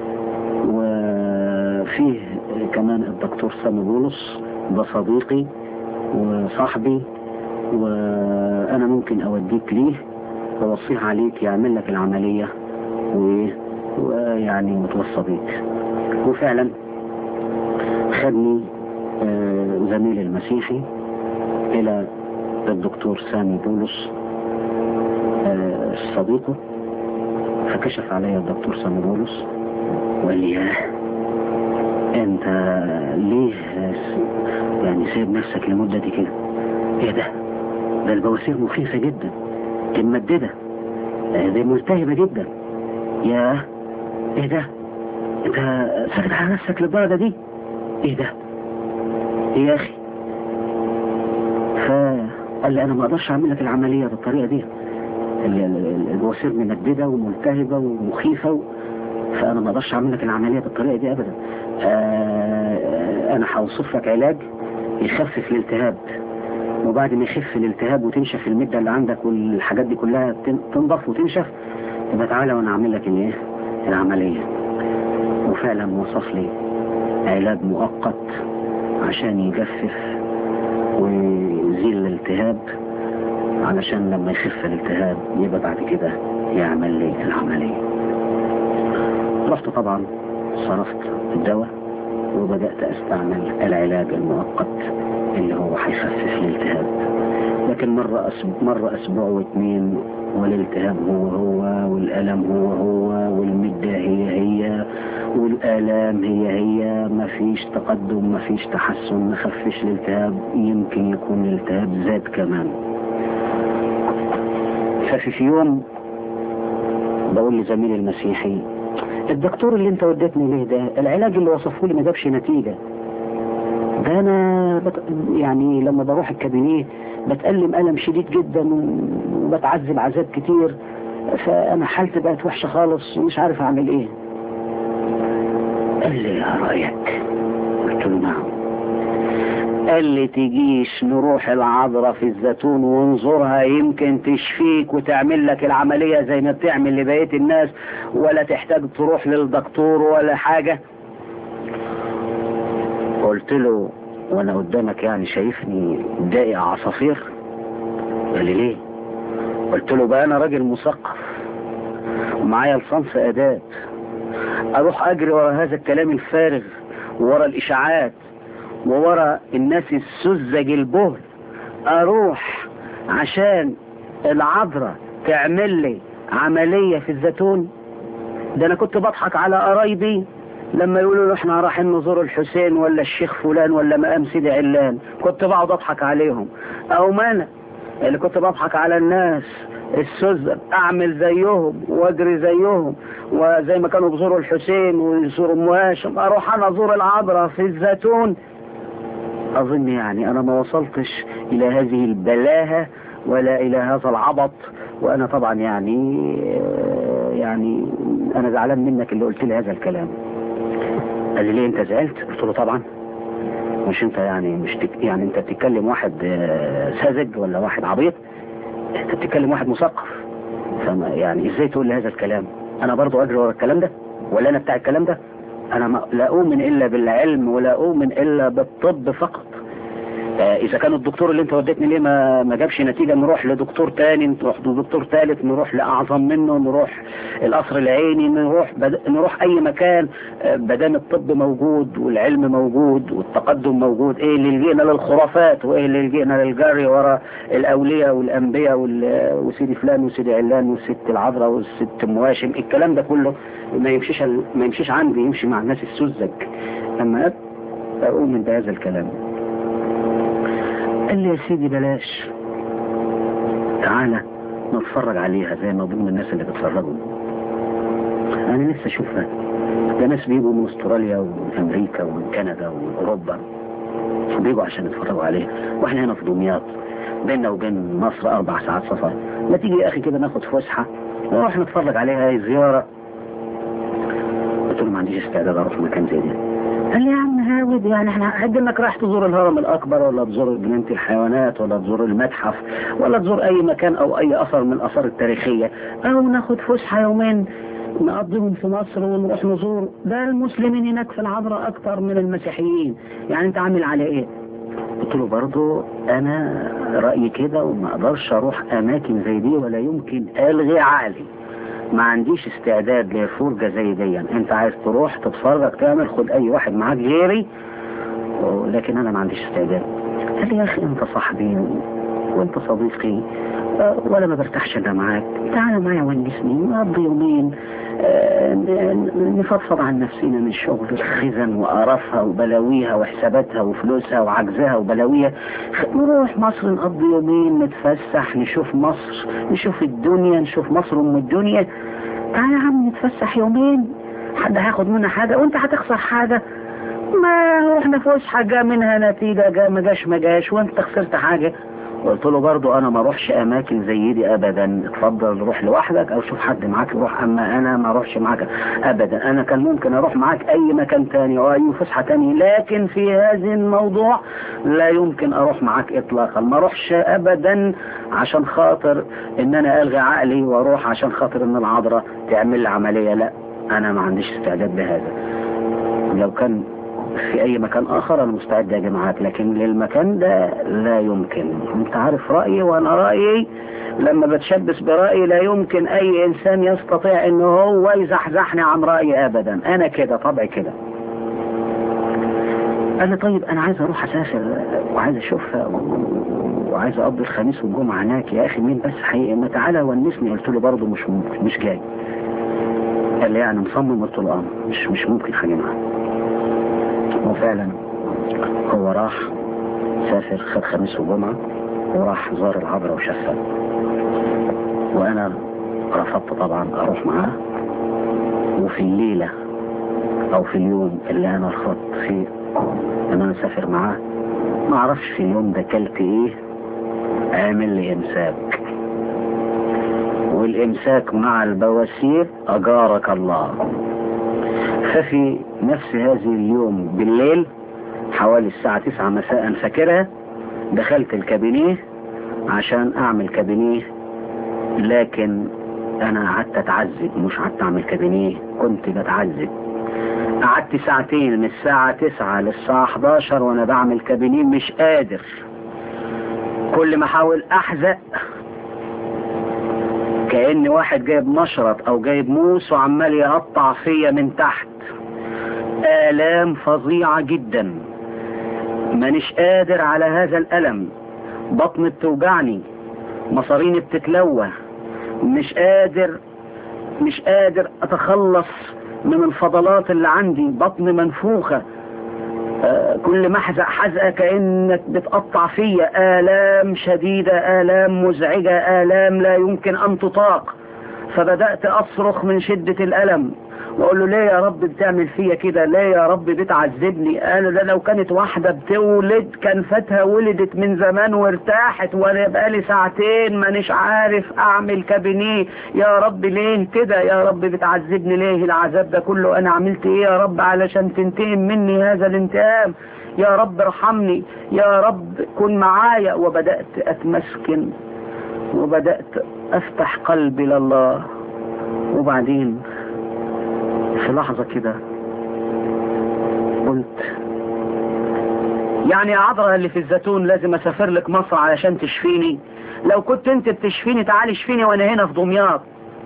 وفيه كمان الدكتور سامي بولس ده صديقي وصاحبي وانا ممكن اوديك ليه واوصيه عليك يعمل لك العملية ويعني متوصى بيك وفعلا خدني زميل المسيحي الى الدكتور سامي بولس صديقه فكشف علي الدكتور سامي بولس وقال لي ياه انت ليه يعني سايب نفسك لمدة دي كده ايه ده ده البواسير مخيفة جدا دي ممددة دي ملتهبة جدا ياه ايه ده انت ساكت على نفسك للدرجة دي ايه ده ايه يا اخي فقال لي انا ما اقدرش اعمل لك العملية بالطريقة دي البواسير ممددة وملتهبة ومخيفة و... فانا ما اقدرش اعمل لك العملية بالطريقة دي ابدا آه انا هوصف لك علاج يخفف الالتهاب وبعد ما يخف الالتهاب وتنشف المدة اللي عندك والحاجات دي كلها تنضف وتنشف يبقى تعالى وانا اعمل لك الايه العملية وفعلا وصف لي علاج مؤقت عشان يجفف ويزيل الالتهاب علشان لما يخف الالتهاب يبقى بعد كده يعمل لي العملية رحت طبعا صرفت الدواء وبدأت استعمل العلاج المؤقت اللي هو هيخفف الالتهاب لكن مرة أسبوع, مرة أسبوع واثنين والالتهاب هو هو والألم هو هو والمدة هي هي والآلام هي هي ما فيش تقدم ما فيش تحسن ما خفش الالتهاب يمكن يكون الالتهاب زاد كمان ففي في يوم بقول لزميلي المسيحي الدكتور اللي انت وديتني ليه ده العلاج اللي وصفه لي ما جابش نتيجة ده انا بت... يعني لما بروح الكابينيه بتألم ألم شديد جدا وبتعذب عذاب كتير فانا حالتي بقت وحشة خالص ومش عارف اعمل ايه قال لي ايه رأيك قلت له نعم قال لي تجيش نروح العذراء في الزيتون ونزورها يمكن تشفيك وتعمل لك العملية زي ما بتعمل لبقية الناس ولا تحتاج تروح للدكتور ولا حاجة قلت له وانا قدامك يعني شايفني داقي عصافير قال لي ليه قلت له بقى انا راجل مثقف ومعايا لصنف اداب اروح اجري ورا هذا الكلام الفارغ ورا الاشاعات وورا الناس السذج البهل اروح عشان العذراء تعمل لي عملية في الزيتون ده انا كنت بضحك على قرايبي لما يقولوا له احنا رايحين نزور الحسين ولا الشيخ فلان ولا مقام سيدي علان كنت بقعد اضحك عليهم او ما انا اللي كنت بضحك على الناس السذج اعمل زيهم واجري زيهم وزي ما كانوا بيزوروا الحسين ويزوروا ام هاشم اروح انا ازور العذراء في الزيتون اظن يعني انا ما وصلتش الى هذه البلاهة ولا الى هذا العبط وانا طبعا يعني يعني انا زعلان منك اللي قلت لي هذا الكلام قال لي ليه انت زعلت قلت له طبعا مش انت يعني مش تك يعني انت بتتكلم واحد ساذج ولا واحد عبيط انت بتتكلم واحد مثقف فما يعني ازاي تقول لي هذا الكلام انا برضو اجري ورا الكلام ده ولا انا بتاع الكلام ده انا ما لا اؤمن الا بالعلم ولا اؤمن الا بالطب فقط اذا كان الدكتور اللي انت وديتني ليه ما ما جابش نتيجة نروح لدكتور تاني نروح لدكتور ثالث نروح لاعظم منه نروح القصر العيني نروح بد... نروح اي مكان بدام الطب موجود والعلم موجود والتقدم موجود ايه اللي لجينا للخرافات وايه اللي لجينا للجري ورا الاولياء والانبياء وال... وسيدي فلان وسيدي علان والست العذراء والست مواشم الكلام ده كله ما يمشيش ما يمشيش عندي يمشي مع الناس السذج اما اؤمن بهذا الكلام قال لي يا سيدي بلاش تعالى نتفرج عليها زي ما ضمن الناس اللي بتفرجوا انا نفسي اشوفها ده ناس بيجوا من استراليا ومن امريكا ومن كندا ومن اوروبا بيجوا عشان يتفرجوا عليها واحنا هنا في دمياط بيننا وبين مصر اربع ساعات سفر ما تيجي يا اخي كده ناخد فسحه ونروح نتفرج عليها هي زياره قلت له ما عنديش استعداد اروح مكان زي ده قال لي يا عم هاود يعني احنا حد انك راح تزور الهرم الاكبر ولا تزور جنينة الحيوانات ولا تزور المتحف ولا تزور اي مكان او اي اثر من الاثار التاريخية او ناخد فسحة يومين نقضيهم في مصر ونروح نزور ده المسلمين هناك في العذراء اكتر من المسيحيين يعني انت عامل على ايه قلت له برضو انا رأيي كده وما اقدرش اروح اماكن زي دي ولا يمكن الغي عقلي ما عنديش استعداد لفرجة زي دي انت عايز تروح تتفرج تعمل خد اي واحد معاك غيري لكن انا ما عنديش استعداد قال لي يا اخي انت صاحبي وانت صديقي ولا ما برتاحش انا معاك تعالى معايا ونسني نقضي يومين نفضفض عن نفسنا من شغل الخزن وقرفها وبلاويها وحساباتها وفلوسها وعجزها وبلاويها نروح مصر نقضي يومين نتفسح نشوف مصر نشوف الدنيا نشوف مصر ام الدنيا تعالى يا عم نتفسح يومين حد هياخد منا حاجة وانت هتخسر حاجة ما رحنا فسحة جا منها نتيجة جا ما جاش ما جاش وانت خسرت حاجة قلت له برضو انا ما اروحش اماكن زي دي ابدا اتفضل روح لوحدك او شوف حد معاك يروح اما انا ما اروحش معاك ابدا انا كان ممكن اروح معاك اي مكان تاني او اي فسحة تاني لكن في هذا الموضوع لا يمكن اروح معاك اطلاقا ما اروحش ابدا عشان خاطر ان انا الغي عقلي واروح عشان خاطر ان العذراء تعمل لي عملية لا انا ما عنديش استعداد لهذا لو كان في اي مكان اخر انا مستعد اجي معاك لكن للمكان ده لا يمكن انت عارف رأيي وانا رأيي لما بتشبث برأيي لا يمكن اي انسان يستطيع انه هو يزحزحني عن رأيي ابدا انا كده طبعي كده قال لي طيب انا عايز اروح اسافر وعايز اشوفها وعايز اقضي الخميس والجمعة هناك يا اخي مين بس حقيقي ما تعالى ونسني قلت له برضه مش ممكن مش جاي قال لي يعني مصمم قلت له اه مش مش ممكن حاجة معاك وفعلا هو راح سافر خد خميس وجمعة وراح زار العذراء وشافها وانا رفضت طبعا اروح معاه وفي الليلة او في اليوم اللي انا رفضت فيه ان انا اسافر معاه ما اعرفش في اليوم ده كلت ايه عامل لي امساك والامساك مع البواسير اجارك الله ففي نفس هذه اليوم بالليل حوالي الساعة تسعة مساء فاكرها دخلت الكابينيه عشان اعمل كابينيه لكن انا قعدت اتعذب مش قعدت اعمل كابينيه كنت بتعذب قعدت ساعتين من الساعة تسعة للساعة 11 وانا بعمل كابينيه مش قادر كل ما احاول احزق كأن واحد جايب مشرط او جايب موس وعمال يقطع فيا من تحت آلام فظيعة جدا مانيش قادر على هذا الألم بطني بتوجعني مصاريني بتتلوى مش قادر مش قادر اتخلص من الفضلات اللي عندي بطني منفوخة آه، كل ما احزق حزقه كانك بتقطع فيا الام شديده الام مزعجه الام لا يمكن ان تطاق فبدات اصرخ من شده الالم واقول له ليه يا رب بتعمل فيا كده ليه يا رب بتعذبني انا ده لو كانت واحده بتولد كان فاتها ولدت من زمان وارتاحت وانا بقالي ساعتين مانيش عارف اعمل كابينيه يا رب ليه كده يا رب بتعذبني ليه العذاب ده كله انا عملت ايه يا رب علشان تنتقم مني هذا الانتقام يا رب ارحمني يا رب كن معايا وبدأت اتمسكن وبدأت افتح قلبي لله وبعدين في لحظة كده قلت يعني يا عذرا اللي في الزيتون لازم اسافر لك مصر علشان تشفيني لو كنت انت بتشفيني تعالي اشفيني وانا هنا في دمياط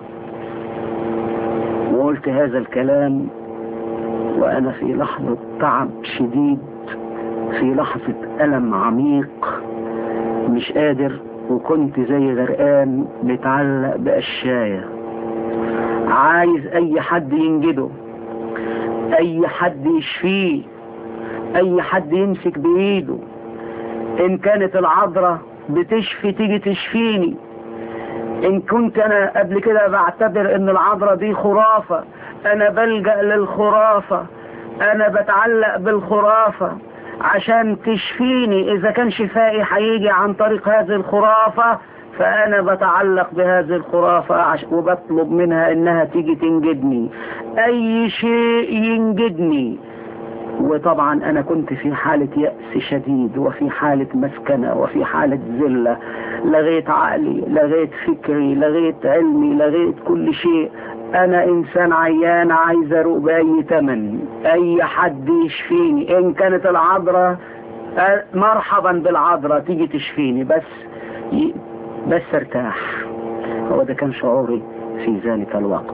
وقلت هذا الكلام وانا في لحظة تعب شديد في لحظة ألم عميق مش قادر وكنت زي غرقان متعلق بقشايه عايز اي حد ينجده اي حد يشفيه اي حد يمسك بايده ان كانت العذراء بتشفي تيجي تشفيني ان كنت انا قبل كده بعتبر ان العذراء دي خرافة انا بلجأ للخرافة انا بتعلق بالخرافة عشان تشفيني اذا كان شفائي هيجي عن طريق هذه الخرافة فأنا بتعلق بهذه الخرافة وبطلب منها إنها تيجي تنجدني أي شيء ينجدني وطبعا أنا كنت في حالة يأس شديد وفي حالة مسكنة وفي حالة ذلة لغيت عقلي لغيت فكري لغيت علمي لغيت كل شيء أنا إنسان عيان عايز أروق بأي تمن أي حد يشفيني إن كانت العذراء مرحبا بالعذراء تيجي تشفيني بس بس ارتاح هو ده كان شعوري في ذلك الوقت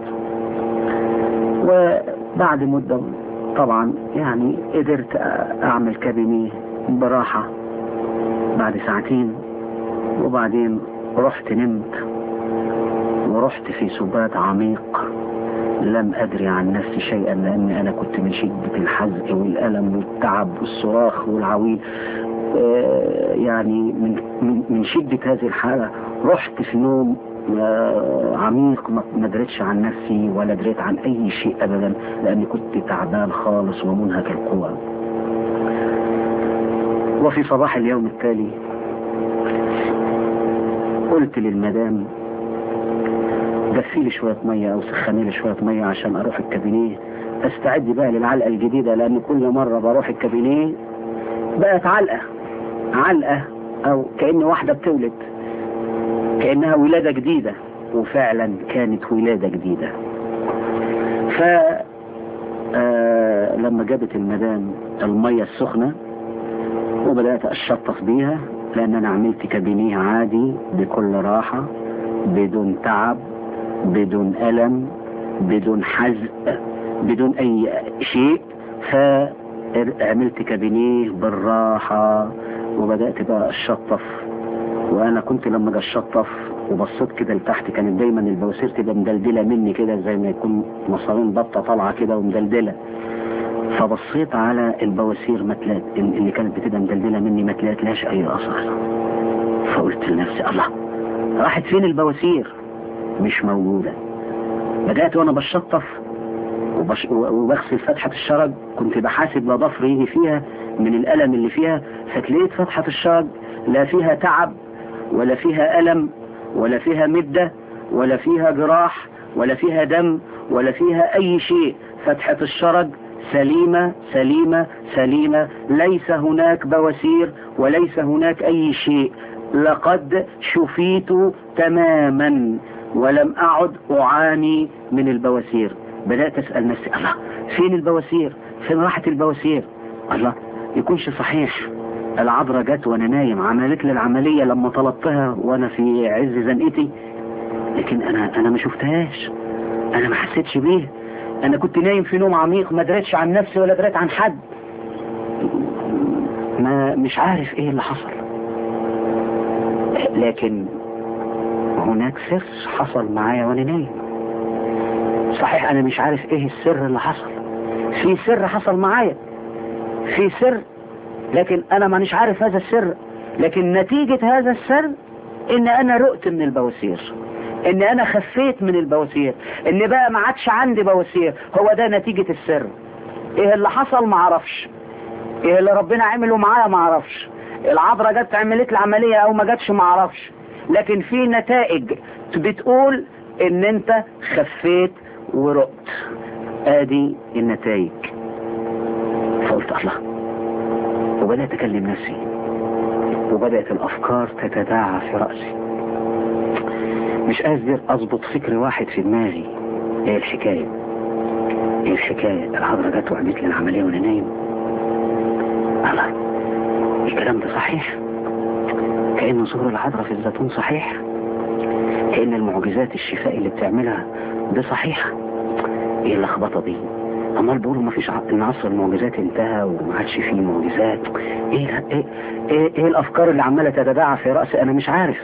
وبعد مدة طبعا يعني قدرت اعمل كابينيه براحة بعد ساعتين وبعدين رحت نمت ورحت في سبات عميق لم أدري عن نفسي شيئا لأني أنا كنت من شدة الحزق والألم والتعب والصراخ والعويل يعني من من شدة هذه الحالة رحت في نوم عميق ما دريتش عن نفسي ولا دريت عن اي شيء ابدا لاني كنت تعبان خالص ومنهك القوى وفي صباح اليوم التالي قلت للمدام دفي لي شوية مية او سخني لي شوية مية عشان اروح الكابينيه استعد بقى للعلقة الجديدة لان كل مرة بروح الكابينيه بقت علقة علقة او كأن واحدة بتولد كأنها ولادة جديدة وفعلا كانت ولادة جديدة ف آه لما جابت المدام المية السخنة وبدأت أشطف بيها لأن أنا عملت كابينيه عادي بكل راحة بدون تعب بدون ألم بدون حزق بدون أي شيء فعملت كابينيه بالراحة وبدأت بقى أشطف وأنا كنت لما أجي أشطف وبصيت كده لتحت كانت دايما البواسير تبقى مدلدلة مني كده زي ما يكون مصارين بطة طالعة كده ومدلدلة فبصيت على البواسير ما تلاقي اللي كانت بتبقى مدلدلة مني ما تلاقيتلاش أي أثر فقلت لنفسي الله راحت فين البواسير مش موجودة بدأت وأنا بشطف وبش... وبغسل فتحة الشرج كنت بحاسب لا ضفر يجي فيها من الألم اللي فيها فتلاقيت فتحة الشرج لا فيها تعب ولا فيها ألم ولا فيها مدة ولا فيها جراح ولا فيها دم ولا فيها أي شيء فتحة الشرج سليمة سليمة سليمة ليس هناك بواسير وليس هناك أي شيء لقد شفيت تماما ولم أعد أعاني من البواسير بدأت أسأل نفسي الله فين البواسير فين راحت البواسير الله يكونش صحيح العذراء جت وانا نايم عملت لي العملية لما طلبتها وانا في عز زنقتي لكن انا انا ما شفتهاش انا ما حسيتش بيها انا كنت نايم في نوم عميق ما دريتش عن نفسي ولا دريت عن حد ما مش عارف ايه اللي حصل لكن هناك سر حصل معايا وانا نايم صحيح انا مش عارف ايه السر اللي حصل في سر حصل معايا في سر لكن انا مانيش عارف هذا السر لكن نتيجة هذا السر ان انا رقت من البواسير ان انا خفيت من البواسير ان بقى ما عادش عندي بواسير هو ده نتيجة السر ايه اللي حصل ما اعرفش ايه اللي ربنا عمله معايا ما اعرفش العذراء جت عملت لي عملية او ما جاتش ما اعرفش لكن في نتائج بتقول ان انت خفيت ورقت ادي النتائج فقلت الله وبدأت اكلم نفسي وبدأت الافكار تتداعى في رأسي مش قادر اضبط فكر واحد في دماغي ايه الحكاية ايه الحكاية العذراء جت وعملت لي العملية وانا نايم الله الكلام ده صحيح كأن ظهور العذراء في الزيتون صحيح كأن المعجزات الشفاء اللي بتعملها ده صحيح ايه اللخبطة دي امال بيقولوا ما فيش ع... ان عصر المعجزات انتهى وما عادش فيه معجزات ايه ايه ايه, إيه الافكار اللي عماله تتداعى في راسي انا مش عارف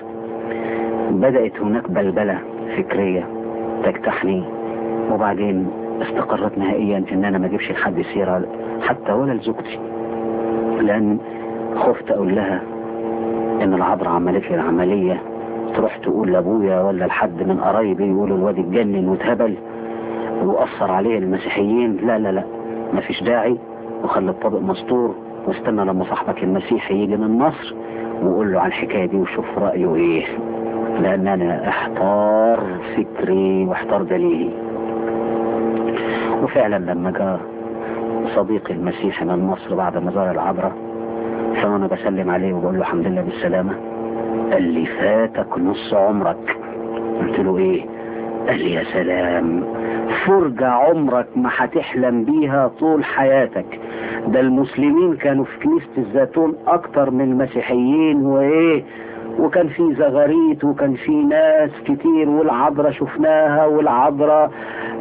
بدات هناك بلبله فكريه تجتاحني وبعدين استقرت نهائيا ان انا ما اجيبش لحد سيره حتى ولا لزوجتي لان خفت اقول لها ان العذراء عملت لي العمليه تروح تقول لابويا ولا لحد من قرايبي يقولوا الواد اتجنن واتهبل وأثر عليه المسيحيين لا لا لا ما فيش داعي وخلي الطابق مستور واستنى لما صاحبك المسيحي يجي من مصر وقول له على الحكاية دي وشوف رأيه ايه لان انا احتار فكري واحتار دليلي وفعلا لما جاء صديقي المسيحي من مصر بعد ما زار العبرة فانا بسلم عليه وبقول له الحمد لله بالسلامة قال لي فاتك نص عمرك قلت له ايه قال لي يا سلام فرجة عمرك ما هتحلم بيها طول حياتك ده المسلمين كانوا في كنيسة الزيتون اكتر من المسيحيين وايه وكان في زغاريت وكان في ناس كتير والعذراء شفناها والعذراء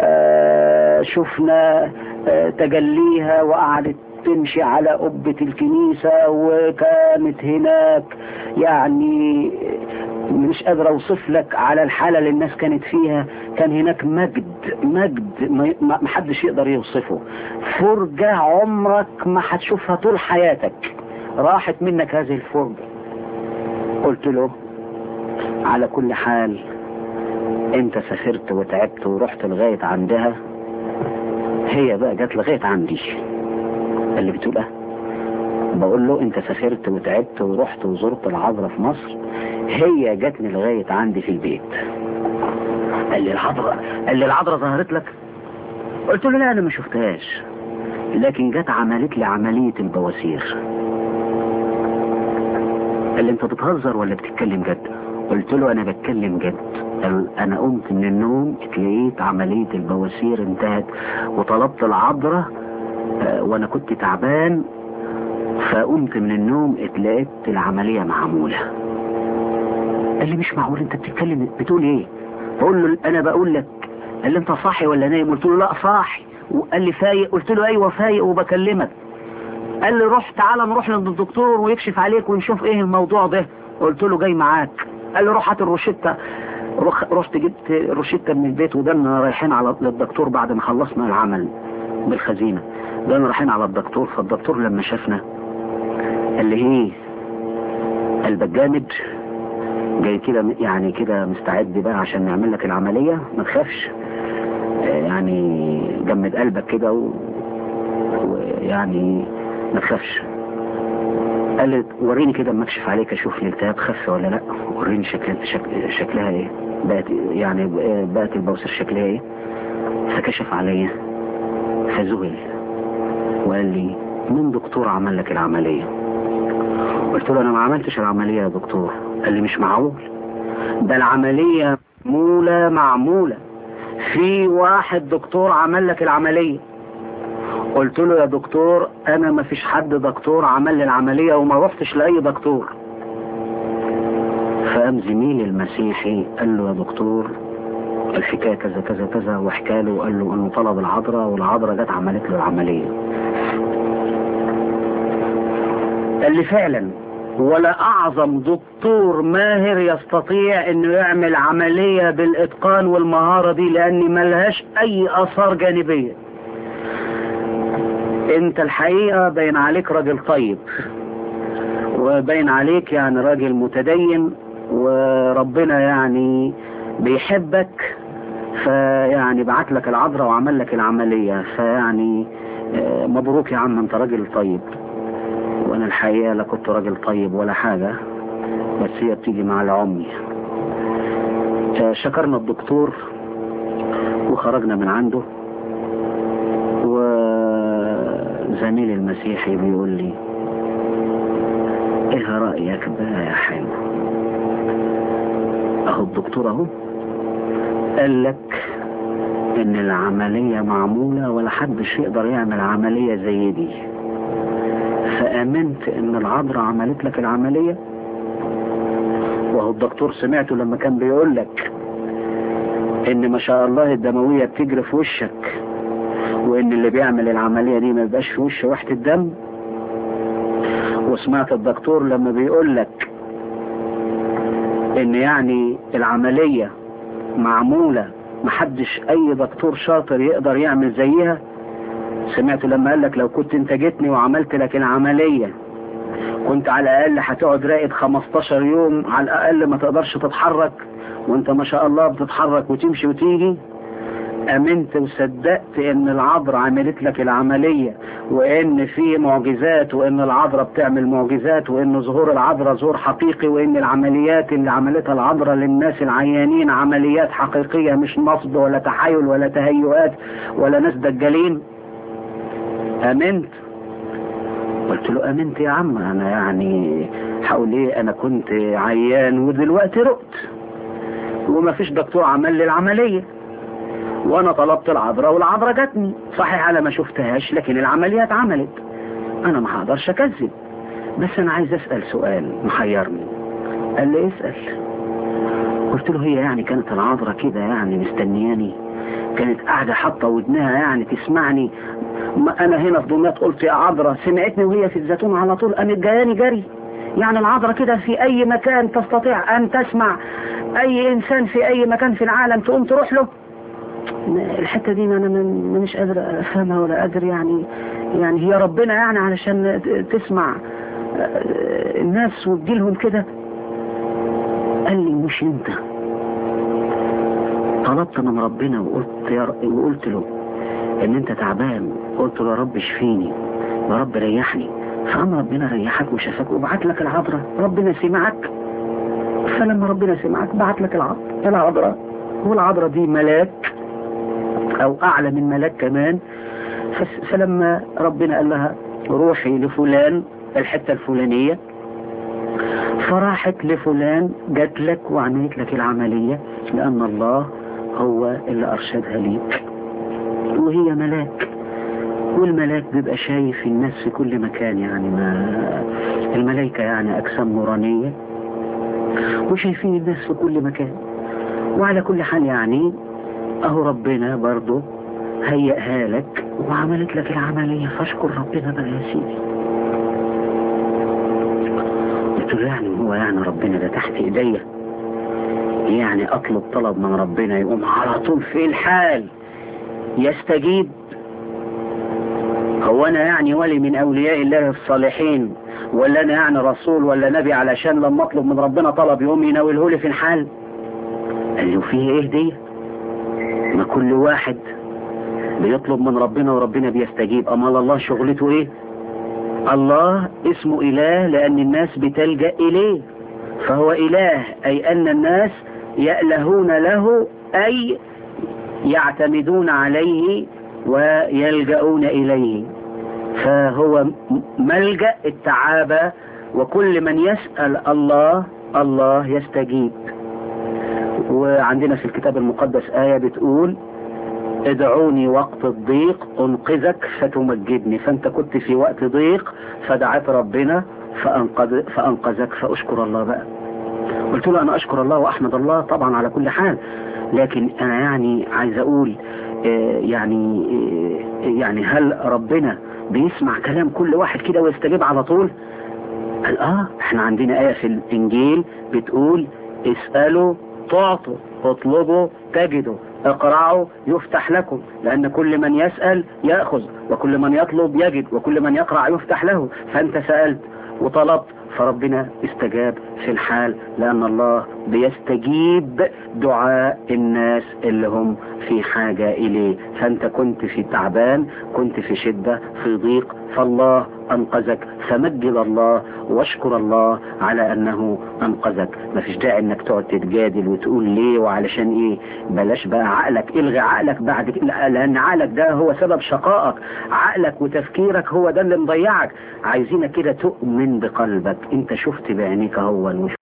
آه شفنا آه تجليها وقعدت تمشي على قبة الكنيسة وكانت هناك يعني مش قادر اوصف لك على الحالة اللي الناس كانت فيها كان هناك مجد مجد ما حدش يقدر يوصفه فرجة عمرك ما هتشوفها طول حياتك راحت منك هذه الفرجة قلت له على كل حال انت سافرت وتعبت ورحت لغاية عندها هي بقى جت لغاية عندي اللي بتقول اه بقول له انت سافرت وتعبت ورحت وزرت العذراء في مصر هي جاتني لغاية عندي في البيت قال لي العذراء قال لي العذراء ظهرت لك قلت له لا انا ما شفتهاش لكن جت عملت لي عملية البواسير قال لي انت بتهزر ولا بتتكلم جد قلت له انا بتكلم جد قال انا قمت من النوم اتلقيت عملية البواسير انتهت وطلبت العذراء اه وانا كنت تعبان فقمت من النوم اتلقيت العملية معمولة قال لي مش معقول انت بتتكلم بتقول ايه بقول له انا بقول لك قال لي انت صاحي ولا نايم قلت له لا صاحي وقال لي فايق قلت له ايوه فايق وبكلمك قال لي روح تعالى نروح عند الدكتور ويكشف عليك ونشوف ايه الموضوع ده قلت له جاي معاك قال لي روح هات الروشته رحت جبت روشته من البيت وده رايحين على الدكتور بعد ما خلصنا العمل بالخزينه ده رايحين على الدكتور فالدكتور لما شافنا قال لي ايه قلبك جامد جاي كده يعني كده مستعد بقى عشان نعمل لك العملية ما تخافش يعني جمد قلبك كده ويعني ما تخافش قال لي وريني كده اما اكشف عليك اشوف الالتهاب خف ولا لا وريني شكل شكل شكلها ايه بقت يعني بقت البوسر شكلها ايه فكشف عليا فذهل وقال لي مين دكتور عمل لك العملية قلت له انا ما عملتش العملية يا دكتور قال لي مش معقول ده العملية معمولة معمولة في واحد دكتور عمل لك العملية قلت له يا دكتور انا ما فيش حد دكتور عمل لي العملية وما رحتش لأي دكتور فقام زميلي المسيحي قال له يا دكتور الحكاية كذا كذا كذا وحكى له وقال له انه طلب العذراء والعذراء جت عملت له العملية قال لي فعلا ولا اعظم دكتور ماهر يستطيع انه يعمل عملية بالاتقان والمهارة دي لان ملهاش اي اثار جانبية انت الحقيقة باين عليك راجل طيب وباين عليك يعني راجل متدين وربنا يعني بيحبك فيعني بعت لك العذراء وعمل لك العملية فيعني آه، مبروك يا عم انت راجل طيب وانا الحقيقة لا كنت راجل طيب ولا حاجة بس هي بتيجي مع العمي آه، شكرنا الدكتور وخرجنا من عنده وزميلي المسيحي بيقول لي ايه رأيك بقى يا حلو اهو الدكتور اهو قال لك ان العملية معمولة ولا حدش يقدر يعمل عملية زي دي فامنت ان العذراء عملت لك العملية وهو الدكتور سمعته لما كان بيقول لك ان ما شاء الله الدموية بتجري في وشك وان اللي بيعمل العملية دي ما يبقاش في وشه وحدة الدم وسمعت الدكتور لما بيقول لك ان يعني العملية معمولة محدش اي دكتور شاطر يقدر يعمل زيها سمعت لما قال لك لو كنت انت جيتني وعملت لك العملية كنت على الاقل هتقعد راقد 15 يوم على الاقل ما تقدرش تتحرك وانت ما شاء الله بتتحرك وتمشي وتيجي امنت وصدقت ان العذراء عملت لك العملية وان في معجزات وان العذراء بتعمل معجزات وان ظهور العذراء ظهور حقيقي وان العمليات اللي عملتها العذراء للناس العيانين عمليات حقيقية مش نصب ولا تحايل ولا تهيؤات ولا ناس دجالين امنت قلت له امنت يا عم انا يعني حاول ايه انا كنت عيان ودلوقتي رقت وما فيش دكتور عمل لي العملية وانا طلبت العذراء والعذراء جاتني صحيح انا ما شفتهاش لكن العملية اتعملت انا ما هقدرش اكذب بس انا عايز اسأل سؤال محيرني قال لي اسأل قلت له هي يعني كانت العذراء كده يعني مستنياني كانت قاعدة حاطة ودنها يعني تسمعني ما انا هنا في دمياط قلت يا عذراء سمعتني وهي في الزيتون على طول قامت جاياني جري يعني العذراء كده في اي مكان تستطيع ان تسمع اي انسان في اي مكان في العالم تقوم تروح له الحتة دي انا مش قادر افهمها ولا قادر يعني يعني هي ربنا يعني علشان تسمع الناس وتجيلهم كده قال لي مش انت طلبت من ربنا وقلت يا ر- وقلت له ان انت تعبان قلت له يا رب اشفيني يا رب ريحني فقام ربنا ريحك وشفاك وبعت لك العذراء ربنا سمعك فلما ربنا سمعك بعت لك العذراء العذراء والعذراء دي ملاك او اعلى من ملاك كمان فس- فلما ربنا قال لها روحي لفلان الحتة الفلانية فراحت لفلان جات لك وعملت لك العملية لأن الله هو اللي أرشدها ليك وهي ملاك والملاك بيبقى شايف الناس في كل مكان يعني ما الملائكة يعني أجسام نورانية وشايفين الناس في كل مكان وعلى كل حال يعني أهو ربنا برضو هيئها لك وعملت لك العملية فاشكر ربنا بقى يا سيدي قلت له يعني هو يعني ربنا ده تحت ايديا يعني اطلب طلب من ربنا يقوم على طول في الحال يستجيب هو انا يعني ولي من اولياء الله الصالحين ولا انا يعني رسول ولا نبي علشان لما اطلب من ربنا طلب يقوم يناوله لي في الحال قال له فيه ايه دي ما كل واحد بيطلب من ربنا وربنا بيستجيب امال الله شغلته ايه الله اسمه اله لان الناس بتلجأ اليه فهو اله اي ان الناس يألهون له اي يعتمدون عليه ويلجأون اليه فهو ملجأ التعابة وكل من يسأل الله الله يستجيب وعندنا في الكتاب المقدس آية بتقول ادعوني وقت الضيق انقذك فتمجدني فانت كنت في وقت ضيق فدعت ربنا فأنقذ فأنقذك فأشكر الله بقى قلت له أنا أشكر الله وأحمد الله طبعا على كل حال لكن أنا يعني عايز أقول آه يعني آه يعني هل ربنا بيسمع كلام كل واحد كده ويستجيب على طول قال اه احنا عندنا آية في الإنجيل بتقول اسألوا تعطوا اطلبوا تجدوا اقرعوا يفتح لكم لأن كل من يسأل يأخذ وكل من يطلب يجد وكل من يقرع يفتح له فأنت سألت وطلبت فربنا استجاب في الحال لأن الله بيستجيب دعاء الناس اللي هم في حاجة إليه فأنت كنت في تعبان كنت في شدة في ضيق فالله أنقذك فمجد الله واشكر الله على أنه أنقذك ما فيش داعي أنك تقعد تتجادل وتقول ليه وعلشان إيه بلاش بقى عقلك الغي عقلك بعد كده لأن عقلك ده هو سبب شقائك عقلك وتفكيرك هو ده اللي مضيعك عايزينك كده تؤمن بقلبك انت شفت بعينيك هو